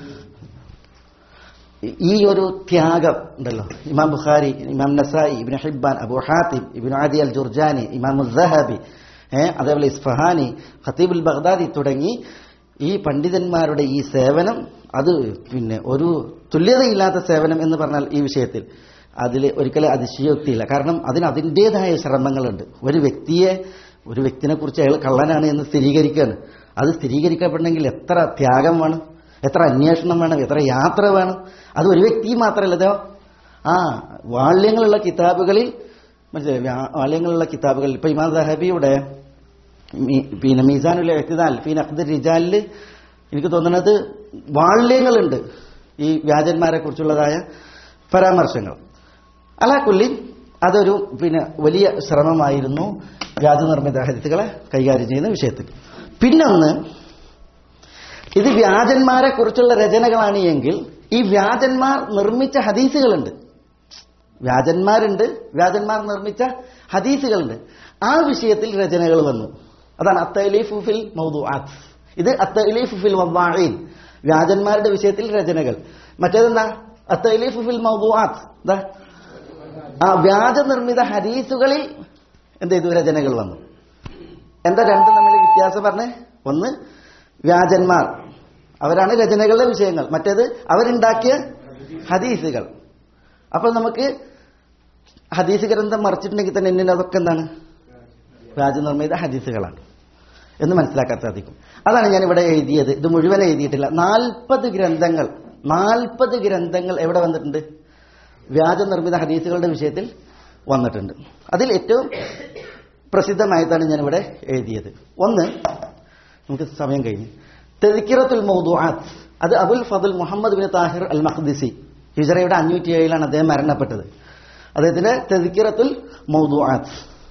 ഈ ഒരു ത്യാഗം ഉണ്ടല്ലോ ഇമാം ബുഖാരി ഇമാം നസായി ഇബിൻ ഹിബാൻ അബു ഹാത്തിം ഇബിൻ ആദി അൽ ജുർജാനി ഇമാം ഉസ്സഹബി ഏഹ് അതേപോലെ ഇസ്ഫഹാനി ഖത്തീബുൽ ബഗ്ദാദി തുടങ്ങി ഈ പണ്ഡിതന്മാരുടെ ഈ സേവനം അത് പിന്നെ ഒരു തുല്യതയില്ലാത്ത സേവനം എന്ന് പറഞ്ഞാൽ ഈ വിഷയത്തിൽ അതിൽ ഒരിക്കലും അതിശയോക്തിയില്ല കാരണം അതിന് അതിൻ്റെതായ ശ്രമങ്ങളുണ്ട് ഒരു വ്യക്തിയെ ഒരു വ്യക്തിനെ കുറിച്ച് അയാൾ കള്ളനാണ് എന്ന് സ്ഥിരീകരിക്കുകയാണ് അത് സ്ഥിരീകരിക്കപ്പെടണമെങ്കിൽ എത്ര ത്യാഗം വേണം എത്ര അന്വേഷണം വേണം എത്ര യാത്ര വേണം അത് ഒരു വ്യക്തി മാത്രമല്ല ഇതോ ആ വാള്യങ്ങളുള്ള കിതാബുകളിൽ മനസ്സിലായി വ്യാ- വാള്യങ്ങളുള്ള കുത്താബുകളിൽ ഇപ്പൊ ഇമാം ദഹബിയുടെ മീ- പിന്നെ മീസാനുൽ എഴുത്തിദാൽ പിന്നെ അഖ്ദർ റിജാലിൽ എനിക്ക് തോന്നുന്നത് വാള്യങ്ങളുണ്ട് ഈ വ്യാജന്മാരെ കുറിച്ചുള്ളതായ പരാമർശങ്ങൾ അലാക്കുല്ലി അതൊരു പിന്നെ വലിയ ശ്രമമായിരുന്നു വ്യാജനിർമ്മിത ഹരിത്തുകളെ കൈകാര്യം ചെയ്യുന്ന വിഷയത്തിൽ പിന്നൊന്ന് ഇത് വ്യാജന്മാരെ കുറിച്ചുള്ള രചനകളാണ് എങ്കിൽ ഈ വ്യാജന്മാർ നിർമ്മിച്ച ഹദീസുകളുണ്ട് വ്യാജന്മാരുണ്ട് വ്യാജന്മാർ നിർമ്മിച്ച ഹദീസുകളുണ്ട് ആ വിഷയത്തിൽ രചനകൾ വന്നു അതാണ് അത്തലീഫു ഫിൽ മൗദുആത്ത് ഇത് അത്തലീഫു ഫിൽ വദ്ദാഈൻ വ്യാജന്മാരുടെ വിഷയത്തിൽ രചനകൾ മറ്റേതെന്താ അത്തലീഫു ഫിൽ മൗദുആത്ത് എന്താ ആ വ്യാജനിർമ്മിത ഹദീസുകളിൽ എന്ത് ചെയ്തു രചനകൾ വന്നു എന്താ രണ്ടും തമ്മിൽ വ്യത്യാസം പറഞ്ഞേ ഒന്ന് വ്യാജന്മാർ അവരാണ് രചനകളുടെ വിഷയങ്ങൾ മറ്റേത് അവരുണ്ടാക്കിയ ഹദീസുകൾ അപ്പൊ നമുക്ക് ഹദീസ് ഗ്രന്ഥം മറിച്ചിട്ടുണ്ടെങ്കിൽ തന്നെ എന്നിന് അതൊക്കെ എന്താണ് വ്യാജനിർമ്മിത ഹദീസുകളാണ് എന്ന് മനസ്സിലാക്കാൻ സാധിക്കും അതാണ് ഞാൻ ഇവിടെ എഴുതിയത് ഇത് മുഴുവൻ എഴുതിയിട്ടില്ല നാൽപ്പത് ഗ്രന്ഥങ്ങൾ നാൽപ്പത് ഗ്രന്ഥങ്ങൾ എവിടെ വന്നിട്ടുണ്ട് വ്യാജനിർമ്മിത ഹദീസുകളുടെ വിഷയത്തിൽ വന്നിട്ടുണ്ട് അതിൽ ഏറ്റവും പ്രസിദ്ധമായിട്ടാണ് ഞാൻ ഇവിടെ എഴുതിയത് ഒന്ന് നമുക്ക് സമയം കഴിഞ്ഞു തെദിക്കിറത്തുൽ മൗദുആത്ത് അത് Abul Fadl Muhammad bin Tahir al Maqdisi ഹിജറയുടെ അഞ്ഞൂറ്റി ഏഴിലാണ് അദ്ദേഹം മരണപ്പെട്ടത് അദ്ദേഹത്തിന്റെ തെദിക്കിറത്തുൽ മൗദുആത്ത്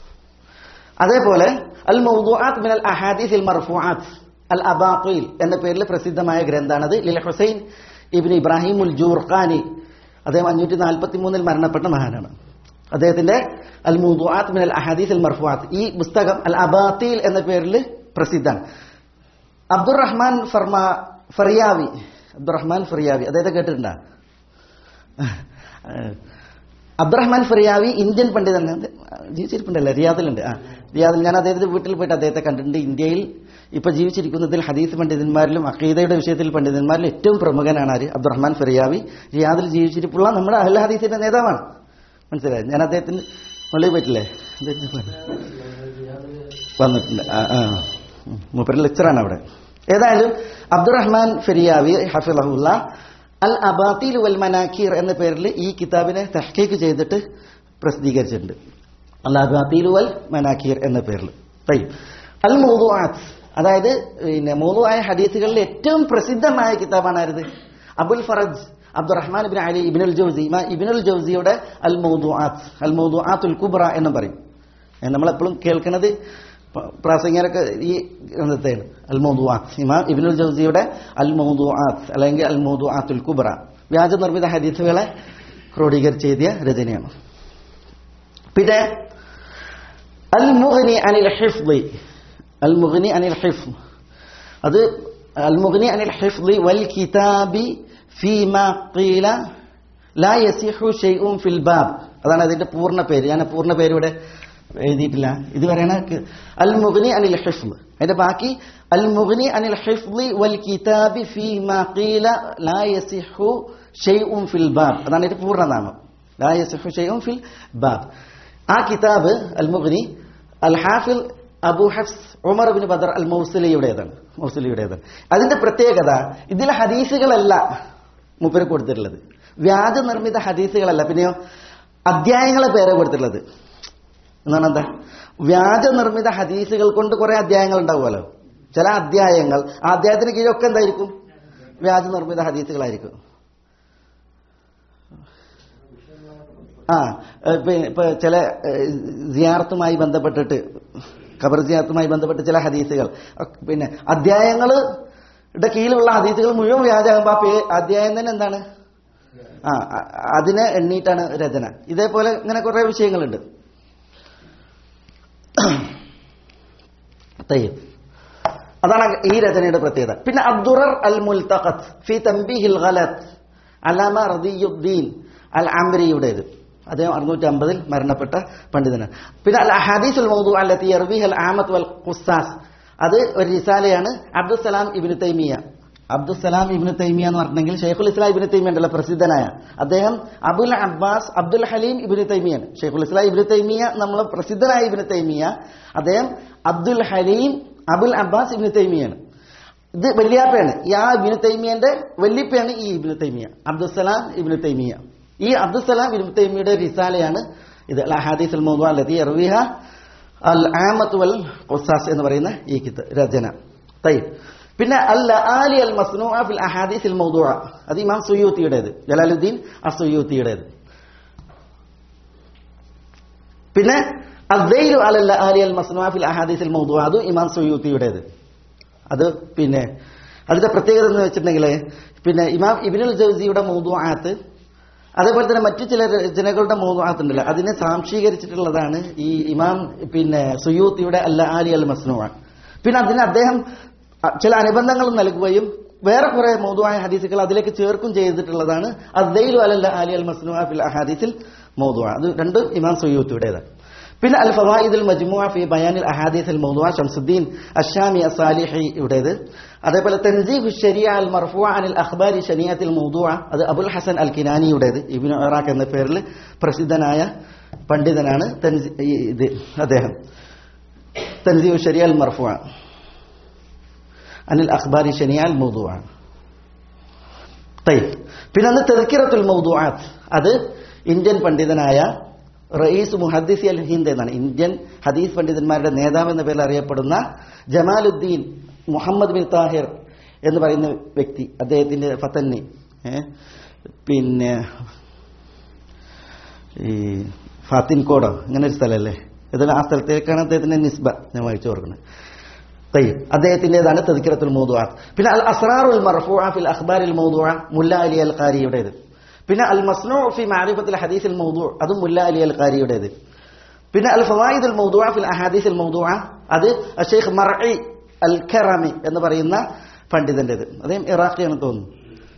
അതേപോലെ അൽ മൗദുആത്ത് മിനൽ അഹാദീസ് അൽ മർഫുആത്ത് അൽ അബാഖീൽ എന്ന പേരിൽ പ്രസിദ്ധമായ ഗ്രന്ഥാണത് ലിൽ ഹുസൈൻ ഇബ്നു ഇബ്രാഹിം ഉൽ ജൂർഖാനി അദ്ദേഹം അഞ്ഞൂറ്റി നാൽപ്പത്തി മൂന്നിൽ മരണപ്പെട്ട മഹാനാണ് അദ്ദേഹത്തിന്റെ അൽ മൗദുആത്ത് മിനൽ അഹാദീസ് അൽ മർഫുആത്ത് ഈ പുസ്തകം അൽ അബാത്തീൽ എന്ന പേരിൽ പ്രസിദ്ധമാണ് അബ്ദുറഹ്മാൻ ഫർമ ഫറിയാവി അബ്ദുറഹ്മാൻ ഫറിയാവി അദ്ദേഹത്തെ കേട്ടിട്ടുണ്ടോ അബ്ദുറഹ്മാൻ ഫറിയാവി ഇന്ത്യൻ പണ്ഡിതൻ ജീവിച്ചിരിപ്പുണ്ടല്ലേ റിയാദിലുണ്ട് ആ റിയാദിൽ ഞാൻ അദ്ദേഹത്തിന്റെ വീട്ടിൽ പോയിട്ട് അദ്ദേഹത്തെ കണ്ടിട്ടുണ്ട് ഇന്ത്യയിൽ ഇപ്പൊ ജീവിച്ചിരിക്കുന്നതിൽ ഹദീസ് പണ്ഡിതന്മാരിലും അഖീദയുടെ വിഷയത്തിൽ പണ്ഡിതന്മാരിലും ഏറ്റവും പ്രമുഖനാണ് ആര് അബ്ദുറഹ്മാൻ ഫറിയാവി റിയാദിൽ ജീവിച്ചിരിപ്പുള്ള നമ്മുടെ അഹ്ല ഹദീസിന്റെ നേതാവാണ് മനസ്സിലായി ഞാൻ അദ്ദേഹത്തിന് വെളിയിൽ പോയിട്ടില്ലേ അദ്ദേഹത്തിന് പോയി. വന്നിട്ടുണ്ട് ആ ആ മൂപ്പര് ലെക്ചറാണ് അവിടെ ഏതായാലും അബ്ദുറഹ്മാൻ ഫെരിയാവി ഹഫിളഹുല്ല അൽ അബാത്തിൽ വൽ മനാക്കീർ എന്ന പേരിൽ ഈ കിതാബിനെ തഹ്കീക്ക് ചെയ്തിട്ട് പ്രസിദ്ധീകരിച്ചിട്ടുണ്ട് അൽ അബാത്തിൽ വൽ മനാക്കീർ എന്ന പേരിൽ തയ്യും അൽ മൗദുആത്ത് അതായത് പിന്നെ മൗദുആയ ഹദീസുകളിൽ ഏറ്റവും പ്രസിദ്ധമായ കിതാബാണ് ആരത് Abul Faraj Abdurrahman ibn Ali ibnul Jawzi ഇമാം ഇബിനുൽ ജൗസിയുടെ അൽ മൗദുആത്ത് അൽ മൗദുആത്തുൽ കുബ്ര എന്ന് പറയും ഏ, നമ്മളെപ്പോഴും കേൾക്കുന്നത് പ- പ്രാസംഗികരൊക്കെ ഈ ഗ്രന്ഥത്തെയാണ് അൽ മൗദുആത്ത് ഇമാം ഇബിനുൽ ജൗസിയുടെ അൽ മൗദുആത്ത് അല്ലെങ്കിൽ അൽ മൗദുആത്തുൽ കുബ്ര വ്യാജ നിർമ്മിത ഹദീസുകളെ ക്രോഡീകരിച്ച് എഴുതിയ രചനയാണ് പിന്നെ അൽ മുഗ്നി അനിൽ ഹിഫ്ദി അൽ മുഗ്നി അനിൽ ഹിഫ്ദ് അത് അൽ മുഗ്നി അനിൽ ഹിഫ്ദി വൽ കിതാബി ഫീമാ ഖീല ലാ യസിഹു ഷൈഉൻ ഫിൽ ബാബ് അതാണ് അതിന്റെ പൂർണ്ണ പേര് ഞാൻ പൂർണ്ണ പേര് ഇവിടെ എഴുതിയിട്ടില്ല ഇത് പറയണ അൽ മുഗ്നി അനിൽ ഹിഫ്ദ് അതിന്റെ ബാക്കി അൽ മുഗ്നി അനിൽ ഹിഫ്ദി വൽ കിതാബി ഫീമാ ഖീല ലാ യസിഹു ഷൈഉൻ ഫിൽ ബാബ് അതാണ് ഇതിന്റെ പൂർണ്ണനാമം ലാ യസിഹു ഷൈഉൻ ഫിൽ ബാബ് ആ കിതാബ് അൽ മുഗ്നി അൽ ഹാഫിൽ Abu Hafs Umar bin Badr al മൗസലിയുടേതാണ് മൗസലിയുടേതാണ് അതിന്റെ പ്രത്യേകത ഇതിലെ ഹദീസുകളല്ല മൂപ്പര് കൊടുത്തിട്ടുള്ളത് വ്യാജ നിർമ്മിത ഹദീസുകളല്ല പിന്നെയോ അധ്യായങ്ങളെ പേരെ കൊടുത്തിട്ടുള്ളത് എന്നാണ് എന്താ വ്യാജ നിർമ്മിത ഹദീസുകൾ കൊണ്ട് കുറെ അധ്യായങ്ങൾ ഉണ്ടാവുമല്ലോ ചില അധ്യായങ്ങൾ ആ അധ്യായത്തിന് കീഴൊക്കെ എന്തായിരിക്കും വ്യാജ നിർമ്മിത ഹദീസുകളായിരിക്കും ആ ഏഹ് പിന്നെ ഇപ്പൊ ചില ഏഹ് സിയാറത്തുമായി ബന്ധപ്പെട്ടിട്ട് ഖബർ സിയാറത്തുമായി ബന്ധപ്പെട്ട് ചില ഹദീസുകൾ ഒക്കെ പിന്നെ അധ്യായങ്ങളുടെ കീഴിലുള്ള ഹദീസുകൾ മുഴുവൻ വ്യാജാകുമ്പോൾ ആ പേ അധ്യായം തന്നെ എന്താണ് ആ അ- അതിനെ എണ്ണീട്ടാണ് രചന ഇതേപോലെ ഇങ്ങനെ കുറെ വിഷയങ്ങളുണ്ട് തയ്യബ് അതാണ് ഈ രചനയുടെ പ്രത്യേകത പിന്നെ അബ്ദുറർ അൽ മുൽത്തഖത്ത് ഫി തംബിഹിൽ ഗലത്ത് അലാമ റദിയുദ്ദീൻ അൽ അംരിയുടേത് അദ്ദേഹം അറുന്നൂറ്റി അമ്പതിൽ മരണപ്പെട്ട പണ്ഡിതനാണ് പിന്നെ അൽ അഹാദീസുൽ മൗദു അല്ലത്തി യർവിഹൽ ആമത്ത് വൽ ഖുസ്സാസ് അത് ഒരു റിസാലയാണ് അബ്ദുസലാം ഇബ്നു തൈമിയ അബ്ദുസലാം ഇബ്നു തൈമിയ എന്ന് പറഞ്ഞെങ്കിൽ ഷെയ്ഖുൽ ഇസ്ലാം ഇബ്നു തൈമിയ ഉണ്ടല്ലോ പ്രസിദ്ധനായ അദ്ദേഹം Abul Abbas Abdul Halim ibn തൈമിയാണ് ഷെയ്ഖുൽ ഇസ്ലാം ഇബ്നു തൈമിയ നമ്മൾ പ്രസിദ്ധനായ ഇബ്നു തൈമിയ അദ്ദേഹം Abdul Halim Abul Abbas ibn തൈമിയാണ് ഇത് വല്യാപ്പയാണ് ഈ ആ ഇബ്നു തൈമിയന്റെ വല്യപ്പയാണ് ഈ ഇബ്നു തൈമിയ അബ്ദുസലാം ഇബ്നു തൈമിയ ഈ അബ്ദുസലാം ഇബ്നു തൈമിയുടെ റിസാലയാണ് ഇത് അൽ അഹാദീസ് അൽ മൗദുഅ അല്ലതി യർവിഹ അൽ ആമത്ത് വൽ ഖുസാസ് എന്ന് പറയുന്ന ഈ കിത രചന തയ്യബ് പിന്നെ അൽ ആലി അൽ മസ്നൂഅ ഫിൽ അഹാദീസ് അൽ മൗദുഅ അത് ഇമാം സുയൂത്തിയുടേത് ജലാലുദ്ദീൻ അസുയൂത്തിയുടേത് പിന്നെ അദ്ദൈലു അലൽ ആലി അൽ മസ്നൂഅ ഫിൽ അഹാദീസ് അൽ മൗദുഅ അത് ഇമാം സുയൂത്തിയുടേത് അത് പിന്നെ അതിന്റെ പ്രത്യേകത എന്ന് വെച്ചിട്ടുണ്ടെങ്കിൽ പിന്നെ ഇമാം ഇബിനുൽ ജൗസിയുടെ മൗദുആത്ത് അതേപോലെ തന്നെ മറ്റു ചില രചനകളുടെ മൗദുആത്ത് ഉണ്ടല്ലോ അതിനെ സാംശീകരിച്ചിട്ടുള്ളതാണ് ഈ ഇമാം പിന്നെ സുയൂത്തിയുടെ അല്ല ആലി അൽ മസ്നൂഅ പിന്നെ അതിന് അദ്ദേഹം അ- ചില അനുബന്ധങ്ങൾ നൽകുകയും വേറെ കുറെ മൗദുആയ ഹദീസുകൾ അതിലേക്ക് ചേർക്കും ചെയ്തിട്ടുള്ളതാണ് അദ്ദൈലു അലല്ല ആലി അൽ മസ്നൂഅ ഫിൽ അഹാദീസിൽ മൗദുഅ അത് രണ്ട് ഇമാം സുയൂത്തിയുടേതാണ് പിന്നെ അൽ ഫവായിദുൽ മജ്മുഅ ഫി ബയാനിൽ അഹാദീസ് അൽ മൗദുഅ ഷംസുദ്ദീൻ അഷാമി അസാലിഹിയുടേത് അതേപോലെ തൻസീഹു ശരിയ അൽ മർഫുഅ അനിൽ അഖ്ബാരി ശനിയത്തിൽ മൗദുഅ അത് അബുൽ ഹസൻ അൽ കിനാനിയുടേത് ഇബ്നു ഇറാഖ് എന്ന പേരിൽ പ്രസിദ്ധനായ പണ്ഡിതനാണ് തൻസി- ഈ ഇത് അദ്ദേഹം തൻസീഹു ശരിയ അൽ മർഫുഅ അനിൽ അഖ്ബാരി ശനിയ അൽ മൗദുഅ തയ്യ് പിന്നെ അന്ന് തെർക്കിറത്തുൽ മൗദുആത്ത് അത് ഇന്ത്യൻ പണ്ഡിതനായ റയീസ് മുഹദ്ദിസി അൽ ഹിന്ദ് എന്നാണ് ഇന്ത്യൻ ഹദീസ് പണ്ഡിതന്മാരുടെ നേതാവ് എന്ന പേരിൽ അറിയപ്പെടുന്ന ജമാലുദ്ദീൻ മുഹമ്മദ് ബിൻ താഹിർ എന്ന് പറയുന്ന വ്യക്തി അദ്ദേഹത്തിന്റെ ഫത്തന്നി ഏ, പിന്നെ ഈ ഫാത്തിൻകോടോ ഇങ്ങനെ ഒരു സ്ഥലമല്ലേ ഇതിൽ ആ സ്ഥലത്തേക്കാണ് അദ്ദേഹത്തിന്റെ നിസ്ബ ഞാൻ വായിച്ചു ഓർക്കുന്നത് طيب അദ്ദേഹത്തിന്റേതാണ് തദ്ക്കിറത്തുൽ മൗദുആത്ത് പിന്നെ അൽ അസ്റാറുൽ മർഫൂഅ ഫിൽ അഖ്ബാരിൽ മൗദുഅ മുല്ല അലി അൽ ഖാരിയുടേത് പിന്നെ അൽ മസ്നൂ ഫി മഅരിഫത്തിൽ ഹദീസിൽ മൗദു അതും മുല്ല അലി അൽ ഖാരിയുടേത് പിന്നെ അൽ ഫവായിദുൽ മൗദുഅ ഫിൽ അഹാദീസിൽ മൗദുഅ അത് ഷെയ്ഖ് മർഇ അൽ ഖറമി എന്ന് പറയുന്ന പണ്ഡിതന്റേത് അദ്ദേഹം ഇറാഖിയാണെന്ന് തോന്നുന്നു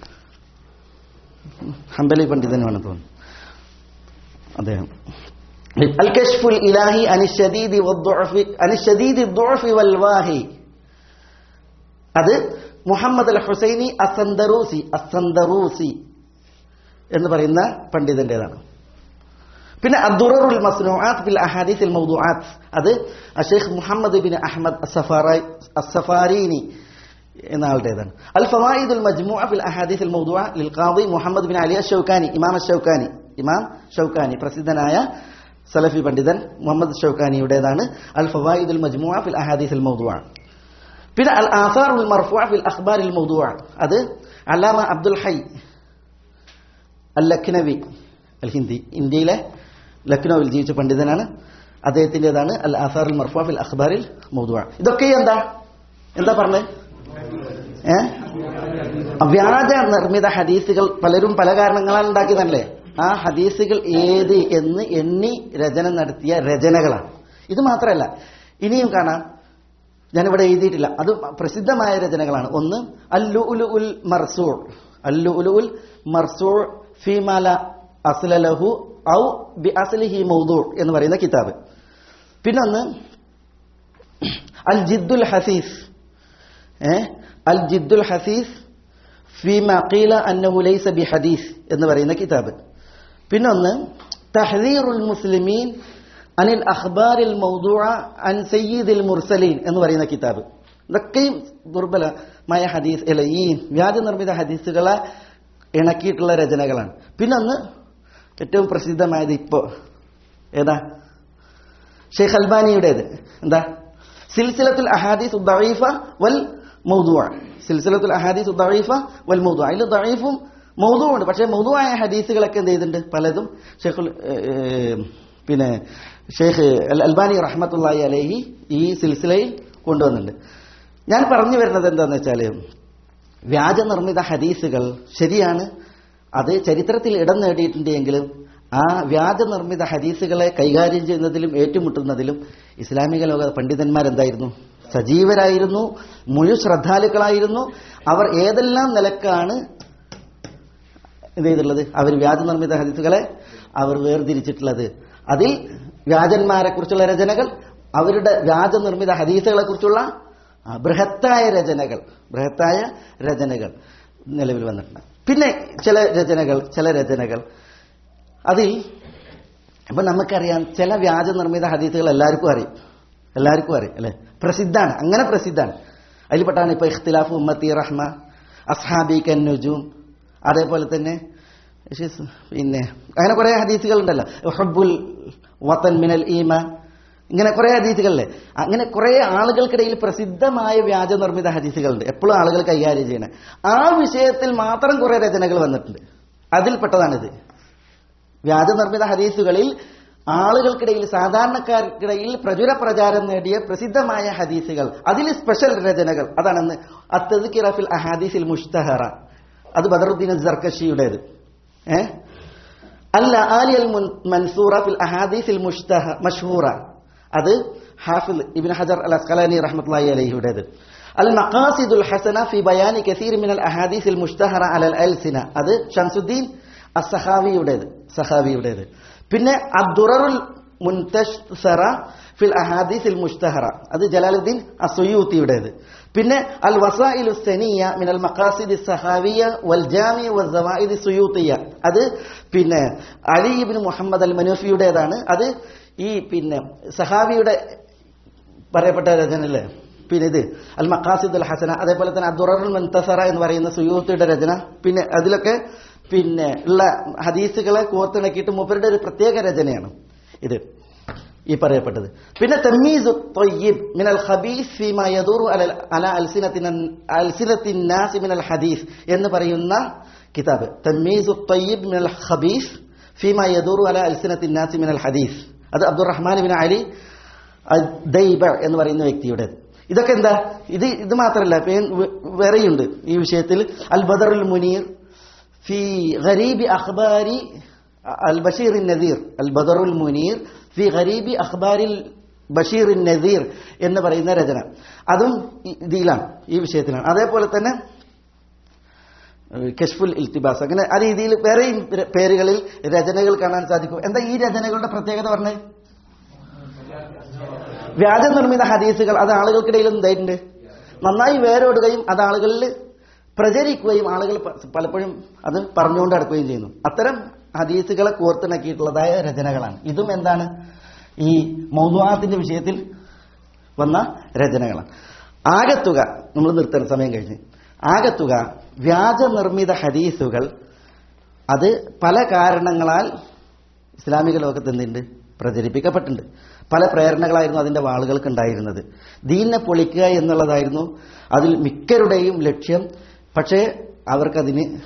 ഹംബലി പണ്ഡിതനുമാണ് തോന്നുന്നു അദ്ദേഹം الكشف الإلهي عن الشديد والضعف عن الشديد الضعف والواهي അത് മുഹമ്മദ് അൽ ഹുസൈനി അസന്തറൂസി അസന്തറൂസി എന്ന് പറയുന്ന പണ്ഡിതന്റേതാണ് പിന്നെ അദ്ദുററുൽ മസ്നൂആത്ത് ഫിൽ അഹാദീസിൽ മൗദൂആത്ത് അത് അഷേഖ് മുഹമ്മദ് ബിൻ അഹ്മദ് അസ്സഫാറായി അസ്സഫാരീനി എന്ന ആളുടേതാണ് അൽ ഫവായിദുൽ മജ്മുഅ ഫിൽ അഹാദീസിൽ മൗദൂഅ ലിൽ ഖാദി മുഹമ്മദ് ബിൻ അലി അഷൗക്കാനി ഇമാം അഷൗക്കാനി ഇമാം ഷൗക്കാനി പ്രസിദ്ധനായ സലഫി പണ്ഡിതൻ മുഹമ്മദ് ഷൗക്കാനിയുടേതാണ് അൽ ഫവായിദുൽ മജ്മുഅ ഫിൽ അഹാദീസിൽ മൗദൂഅ പിന്നെ അൽ ആസാറുൽ മർഫുഅ ഫിൽ അഖ്ബാരിൽ മൗദൂഅ അത് അല്ലാമ അബ്ദുൽ ഹൈ അൽ ലഖ്നവി അൽ ഹിന്ദി ഇന്ത്യയിലെ ലക്നൌവിൽ ജീവിച്ച പണ്ഡിതനാണ് അദ്ദേഹത്തിൻ്റെതാണ് അൽ ആസാറുൽ മർഫാഫിൽ അഖ്ബാറിൽ മൗദുവ ഇതൊക്കെ എന്താ എന്താ പറഞ്ഞത് ഏ വ്യാജ നിർമ്മിത ഹദീസുകൾ പലരും പല കാരണങ്ങളാൽ ഉണ്ടാക്കിയതല്ലേ ആ ഹദീസുകൾ ഏത് എന്ന് എണ്ണി രചന നടത്തിയ രചനകളാണ് ഇത് മാത്രമല്ല ഇനിയും കാണാം ഞാനിവിടെ എഴുതിയിട്ടില്ല അത് പ്രസിദ്ധമായ രചനകളാണ് ഒന്ന് അല്ലു ഉൽ ഉൽ മർസൂൾ അല്ലു ഉൽ ഉൽ മർസൂൾ ഫിമാല അസ്ലലഹു ഔ ബി അസ്ലിഹി മൗദൂർ എന്ന് പറയുന്ന കിതാബ് പിന്നൊന്ന് അൽ ജിദ്ദുൽ ഹസീസ് ഏ അൽ ജിദ്ദുൽ ഹസീസ് ഫീമ ഖീല അന്നഹു ലൈസ ബി ഹദീസ് എന്ന് പറയുന്ന കിതാബ് പിന്നൊന്ന് തഹദീറുൽ മുസ്ലിമീൻ അനിൽ അഖ്ബാരിൽ മൗദൂഅ അൻ സയ്യിദിൽ മുർസലീൻ എന്ന് പറയുന്ന കിതാബ് ഇതൊക്കെയും ദുർബലമായ ഹദീസ് അല്ല ഈ വ്യാജ നിർമ്മിത ഹദീസുകളെ ഇണക്കിയിട്ടുള്ള രചനകളാണ് പിന്നൊന്ന് ഏറ്റവും പ്രസിദ്ധമായത് ഇപ്പോ ഏതാ ഷെയ്ഖ് അൽബാനിയുടേത് എന്താ സിൽസിലത്തുൽ അഹാദീസ് ദഈഫ വൽ മൗദൂഅ സിൽസിലത്തുൽ അഹാദീസ് ദഈഫ വൽ മൗദൂഅ അതിൽ ദഈഫും മൗദൂഉം ഉണ്ട് പക്ഷേ മൗദൂആയ ഹദീസുകളൊക്കെ എന്ത് ചെയ്തിട്ടുണ്ട് പലതും ഷെയ്ഖുൽ ഏഹ്, പിന്നെ ഷെയ്ഖ് അൽ അൽബാനി റഹ്മത്തുള്ളാഹി അലൈഹി ഈ സിൽസിലയിൽ കൊണ്ടുവന്നിട്ടുണ്ട് ഞാൻ പറഞ്ഞു വരുന്നത് എന്താന്ന് വെച്ചാൽ വ്യാജ നിർമ്മിത ഹദീസുകൾ ശരിയാണ് അത് ചരിത്രത്തിൽ ഇടം നേടിയിട്ടുണ്ടെങ്കിലും ആ വ്യാജ നിർമ്മിത ഹദീസുകളെ കൈകാര്യം ചെയ്യുന്നതിലും ഏറ്റുമുട്ടുന്നതിലും ഇസ്ലാമിക ലോക പണ്ഡിതന്മാരെന്തായിരുന്നു സജീവരായിരുന്നു മുഴു ശ്രദ്ധാലുക്കളായിരുന്നു അവർ ഏതെല്ലാം നിലക്കാണ് എന്ത് ചെയ്തിട്ടുള്ളത് അവർ വ്യാജ നിർമ്മിത ഹദീസുകളെ അവർ വേർതിരിച്ചിട്ടുള്ളത് അതിൽ വ്യാജന്മാരെ കുറിച്ചുള്ള രചനകൾ അവരുടെ വ്യാജ നിർമ്മിത ഹദീസുകളെ കുറിച്ചുള്ള ആ, ബൃഹത്തായ രചനകൾ ബൃഹത്തായ രചനകൾ നിലവിൽ വന്നിട്ടുണ്ട് പിന്നെ ചില രചനകൾ ചില രചനകൾ അതിൽ ഇപ്പൊ നമുക്കറിയാം ചില വ്യാജ നിർമ്മിത ഹദീസുകൾ എല്ലാവർക്കും അറിയും എല്ലാവർക്കും അറിയും അല്ലെ പ്രസിദ്ധാണ് അങ്ങനെ പ്രസിദ്ധാണ് അതിൽപ്പെട്ടാണ് ഇപ്പൊ ഇഖ്തിലാഫ് ഉമ്മത്തി റഹ്മ അസ്ഹാബി കന്നുജൂം അതേപോലെ തന്നെ ഷിസ് പിന്നെ അങ്ങനെ കുറെ ഹദീസുകൾ ഉണ്ടല്ലോ ഹബ്ബുൽ വത്തൻ മിനൽ ഈമ ഇങ്ങനെ കുറെ ഹദീസുകളില്ലേ അങ്ങനെ കുറെ ആളുകൾക്കിടയിൽ പ്രസിദ്ധമായ വ്യാജ നിർമ്മിത ഹദീസുകളുണ്ട് എപ്പോഴും ആളുകൾ കൈകാര്യം ചെയ്യണേ ആ വിഷയത്തിൽ മാത്രം കുറെ രചനകൾ വന്നിട്ടുണ്ട് അതിൽപ്പെട്ടതാണിത് വ്യാജ നിർമ്മിത ഹദീസുകളിൽ ആളുകൾക്കിടയിൽ സാധാരണക്കാർക്കിടയിൽ പ്രചുര പ്രചാരം നേടിയ പ്രസിദ്ധമായ ഹദീസുകൾ അതിൽ സ്പെഷ്യൽ രചനകൾ അതാണെന്ന് അത്തദ്കിറഫിൽ അഹാദീസിൽ മുഷ്തഹറ അത് ബദറുദ്ദീൻ ജർക്കഷിയുടേത് ഏ അല്ല ആലിയൽ മുൻ- മൻസൂറ ഫിൽ അഹാദീസിൽ മുഷ്തഹ മഷ്ഹൂറ അത് ഹാഫിൽ ഇബ്ൻ ഹജർ അൽ അസ്കലാനി റഹ്മത്തുള്ളാഹി അലൈഹിയുടേത് അൽ മഖാസിദുൽ ഹസന ഫി ബയാനി കസീർ മിൻ അൽ അഹാദീസിൽ മുഷ്തഹറ അലൽ അൽസിന അത് ഷംസുദ്ദീൻ അസ്സഹാവിയുടേത് സഹാവിയുടേത് പിന്നെ അദ്ദുററുൽ മുൻതശ്സറ ഫിൽ അഹാദീസിൽ മുഷ്തഹറ അത് ജലാലുദ്ദീൻ അസുയൂത്തിയുടേത് പിന്നെ അൽ വസായിലു സനിയ മിനൽ മഖാസിദ് സഹാവിയ വൽ ജാമി വൽ സവായിദ് സുയൂത്തിയ അത് പിന്നെ അലി ഇബ്നു മുഹമ്മദ് അൽ മനൂഫിയുടേതാണ് അത് ഈ പിന്നെ സഹാവിയുടെ പറയപ്പെട്ട രചന അല്ലേ പിന്നെ ഇത് അൽ മഖാസിദ് അൽ ഹസന അതേപോലെ തന്നെ അദ്ദുററുൽ മുൻതസറ എന്ന് പറയുന്ന സുയൂത്തിയുടെ രചന പിന്നെ അതിലൊക്കെ പിന്നെ ഉള്ള ഹദീസുകളെ കോർത്തിണക്കിയിട്ട് മൂപ്പരുടെ ഒരു പ്രത്യേക രചനയാണ് ഇത് ഈ പറയപ്പെട്ടത് പിന്നെ തമ്മീസു ത്വയ്യിബ് മിനൽ ഖബീസ് ഫീമാ യദൂറു അല അല അൽസിനത്തിന അൽസിനത്തിൻ നാസി മിനൽ ഹദീസ് എന്ന് പറയുന്ന കിതാബ് തമ്മീസു ത്വയ്യിബ് മിനൽ ഖബീസ് ഫീമാ യദൂറു അല അൽസിനത്തിൻ നാസി മിനൽ ഹദീസ് അത് അബ്ദുറഹ്മാൻ ബിൻ അലി ദൈബ എന്ന് പറയുന്ന വ്യക്തിയുടേത് ഇതൊക്കെ എന്താ ഇത് ഇത് മാത്രമല്ല പേ- വേ- വേറെയുണ്ട് ഈ വിഷയത്തിൽ അൽ ബദറുൽ മുനീർ في غريب أخبار البشير النذير البدر المنير في غريب أخبار ബഷീർ നദീർ എന്ന് പറയുന്ന രചന അതും ഈ- ഇതിലാണ് ഈ വിഷയത്തിലാണ് അതേപോലെ തന്നെ ഏഹ്, കശ്ഫുൽ ഇൽത്തിബാസ് അങ്ങനെ ആ രീതിയിൽ വേറെയും പേ- പേരുകളിൽ രചനകൾ കാണാൻ സാധിക്കും എന്താ ഈ രചനകളുടെ പ്രത്യേകത പറഞ്ഞത് വ്യാജ നിർമ്മിത ഹദീസുകൾ അത് ആളുകൾക്കിടയിൽ എന്തായിട്ടുണ്ട് നന്നായി വേരോടുകയും അത് ആളുകളിൽ പ്രചരിക്കുകയും ആളുകൾ പ- പലപ്പോഴും അത് പറഞ്ഞുകൊണ്ട് നടക്കുകയും ചെയ്യുന്നു അത്തരം ഹദീസുകളെ കോർത്തിണക്കിയിട്ടുള്ളതായ രചനകളാണ് ഇതും എന്താണ് ഈ മൗതുവാത്തിന്റെ വിഷയത്തിൽ വന്ന രചനകളാണ് ആകത്തുക നമ്മൾ നിർത്തണ സമയം കഴിഞ്ഞ് ആകത്തുക വ്യാജ നിർമ്മിത ഹദീസുകൾ അത് പല കാരണങ്ങളാൽ ഇസ്ലാമിക ലോകത്ത് എന്തുണ്ട് പ്രചരിപ്പിക്കപ്പെട്ടിട്ടുണ്ട് പല പ്രേരണകളായിരുന്നു അതിന്റെ വാളുകൾക്ക് ഉണ്ടായിരുന്നത് ദീനിനെ പൊളിക്കുക എന്നുള്ളതായിരുന്നു അതിൽ മിക്കരുടെയും ലക്ഷ്യം പക്ഷേ അവർക്കതിന്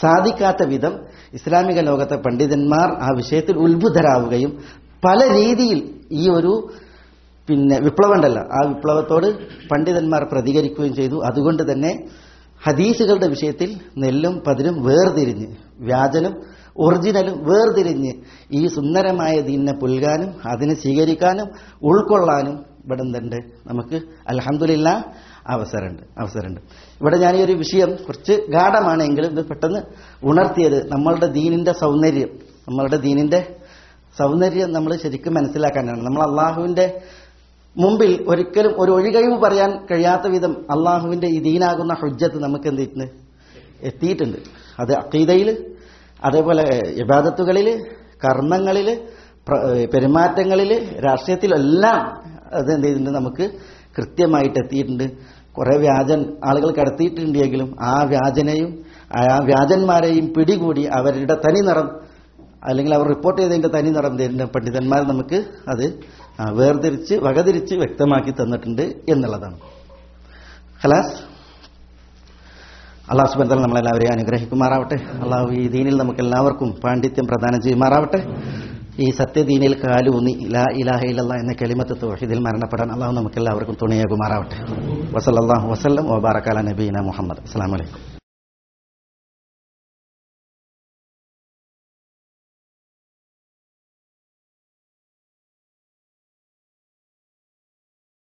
സാധിക്കാത്ത വിധം ഇസ്ലാമിക ലോകത്തെ പണ്ഡിതന്മാർ ആ വിഷയത്തിൽ ഉത്ഭുതരാവുകയും പല രീതിയിൽ ഈ ഒരു പിന്നെ വിപ്ലവം ഉണ്ടല്ലോ ആ വിപ്ലവത്തോട് പണ്ഡിതന്മാർ പ്രതികരിക്കുകയും ചെയ്തു അതുകൊണ്ട് തന്നെ ഹദീസുകളുടെ വിഷയത്തിൽ നെല്ലും പതിരും വേർതിരിഞ്ഞ് വ്യാജനും ഒറിജിനലും വേർതിരിഞ്ഞ് ഈ സുന്ദരമായ ദീനിനെ പുൽകാനും അതിനെ സ്വീകരിക്കാനും ഉൾക്കൊള്ളാനും ഇവിടെ എന്തുണ്ട് നമുക്ക് അലഹമില്ല അവസരമുണ്ട് അവസരമുണ്ട് ഇവിടെ ഞാൻ ഈ ഒരു വിഷയം കുറച്ച് ഗാഠമാണ് എങ്കിലും ഇത് പെട്ടെന്ന് ഉണർത്തിയത് നമ്മളുടെ ദീനിന്റെ സൗന്ദര്യം നമ്മളുടെ ദീനിന്റെ സൗന്ദര്യം നമ്മൾ ശരിക്കും മനസ്സിലാക്കാനാണ് നമ്മൾ അള്ളാഹുവിന്റെ മുമ്പിൽ ഒരിക്കലും ഒരു ഒഴികഴിവ് പറയാൻ കഴിയാത്ത വിധം അള്ളാഹുവിന്റെ ഈ ദീനാകുന്ന ഹുജ്ജത്ത് നമുക്ക് എന്ത് ചെയ്തിട്ടുണ്ട് എത്തിയിട്ടുണ്ട് അത് അക്കീതയിൽ അതേപോലെ ഇബാദത്തുകളിൽ കർമ്മങ്ങളിൽ പെരുമാറ്റങ്ങളിൽ രാഷ്ട്രീയത്തിലെല്ലാം അത് എന്ത് ചെയ്തിട്ടുണ്ട് നമുക്ക് കൃത്യമായിട്ട് എത്തിയിട്ടുണ്ട് കുറെ വ്യാജൻ ആളുകൾ കടത്തിയിട്ടുണ്ടെങ്കിലും ആ വ്യാജനെയും ആ വ്യാജന്മാരെയും പിടികൂടി അവരുടെ തനി നിറം അല്ലെങ്കിൽ അവർ റിപ്പോർട്ട് ചെയ്തതിന്റെ തനി നിറം തരുന്ന പണ്ഡിതന്മാർ നമുക്ക് അത് ആ, വേർതിരിച്ച് വകതിരിച്ച് വ്യക്തമാക്കി തന്നിട്ടുണ്ട് എന്നുള്ളതാണ് ഹലാസ് അള്ളാഹു സുബന്ധ നമ്മളെല്ലാവരെയും അനുഗ്രഹിക്കുമാറാവട്ടെ അള്ളാഹു ഈ ദീനിൽ നമുക്ക് എല്ലാവർക്കും പാണ്ഡിത്യം പ്രദാനം ചെയ്യുമാറാവട്ടെ ഈ സത്യദീനിൽ കാലൂന്നി ലാ ഇലാഹ ഇല്ലല്ലാ എന്ന കെളിമത്ത് തോഹിദിൽ മരണപ്പെടാൻ അള്ളാഹു നമുക്ക് എല്ലാവർക്കും തുണയാകുമാറാവട്ടെ വസല്ലാഹു വസ്ലം വബാറക്കാല നബീന മുഹമ്മദ് അസ്സാം വലൈക്കും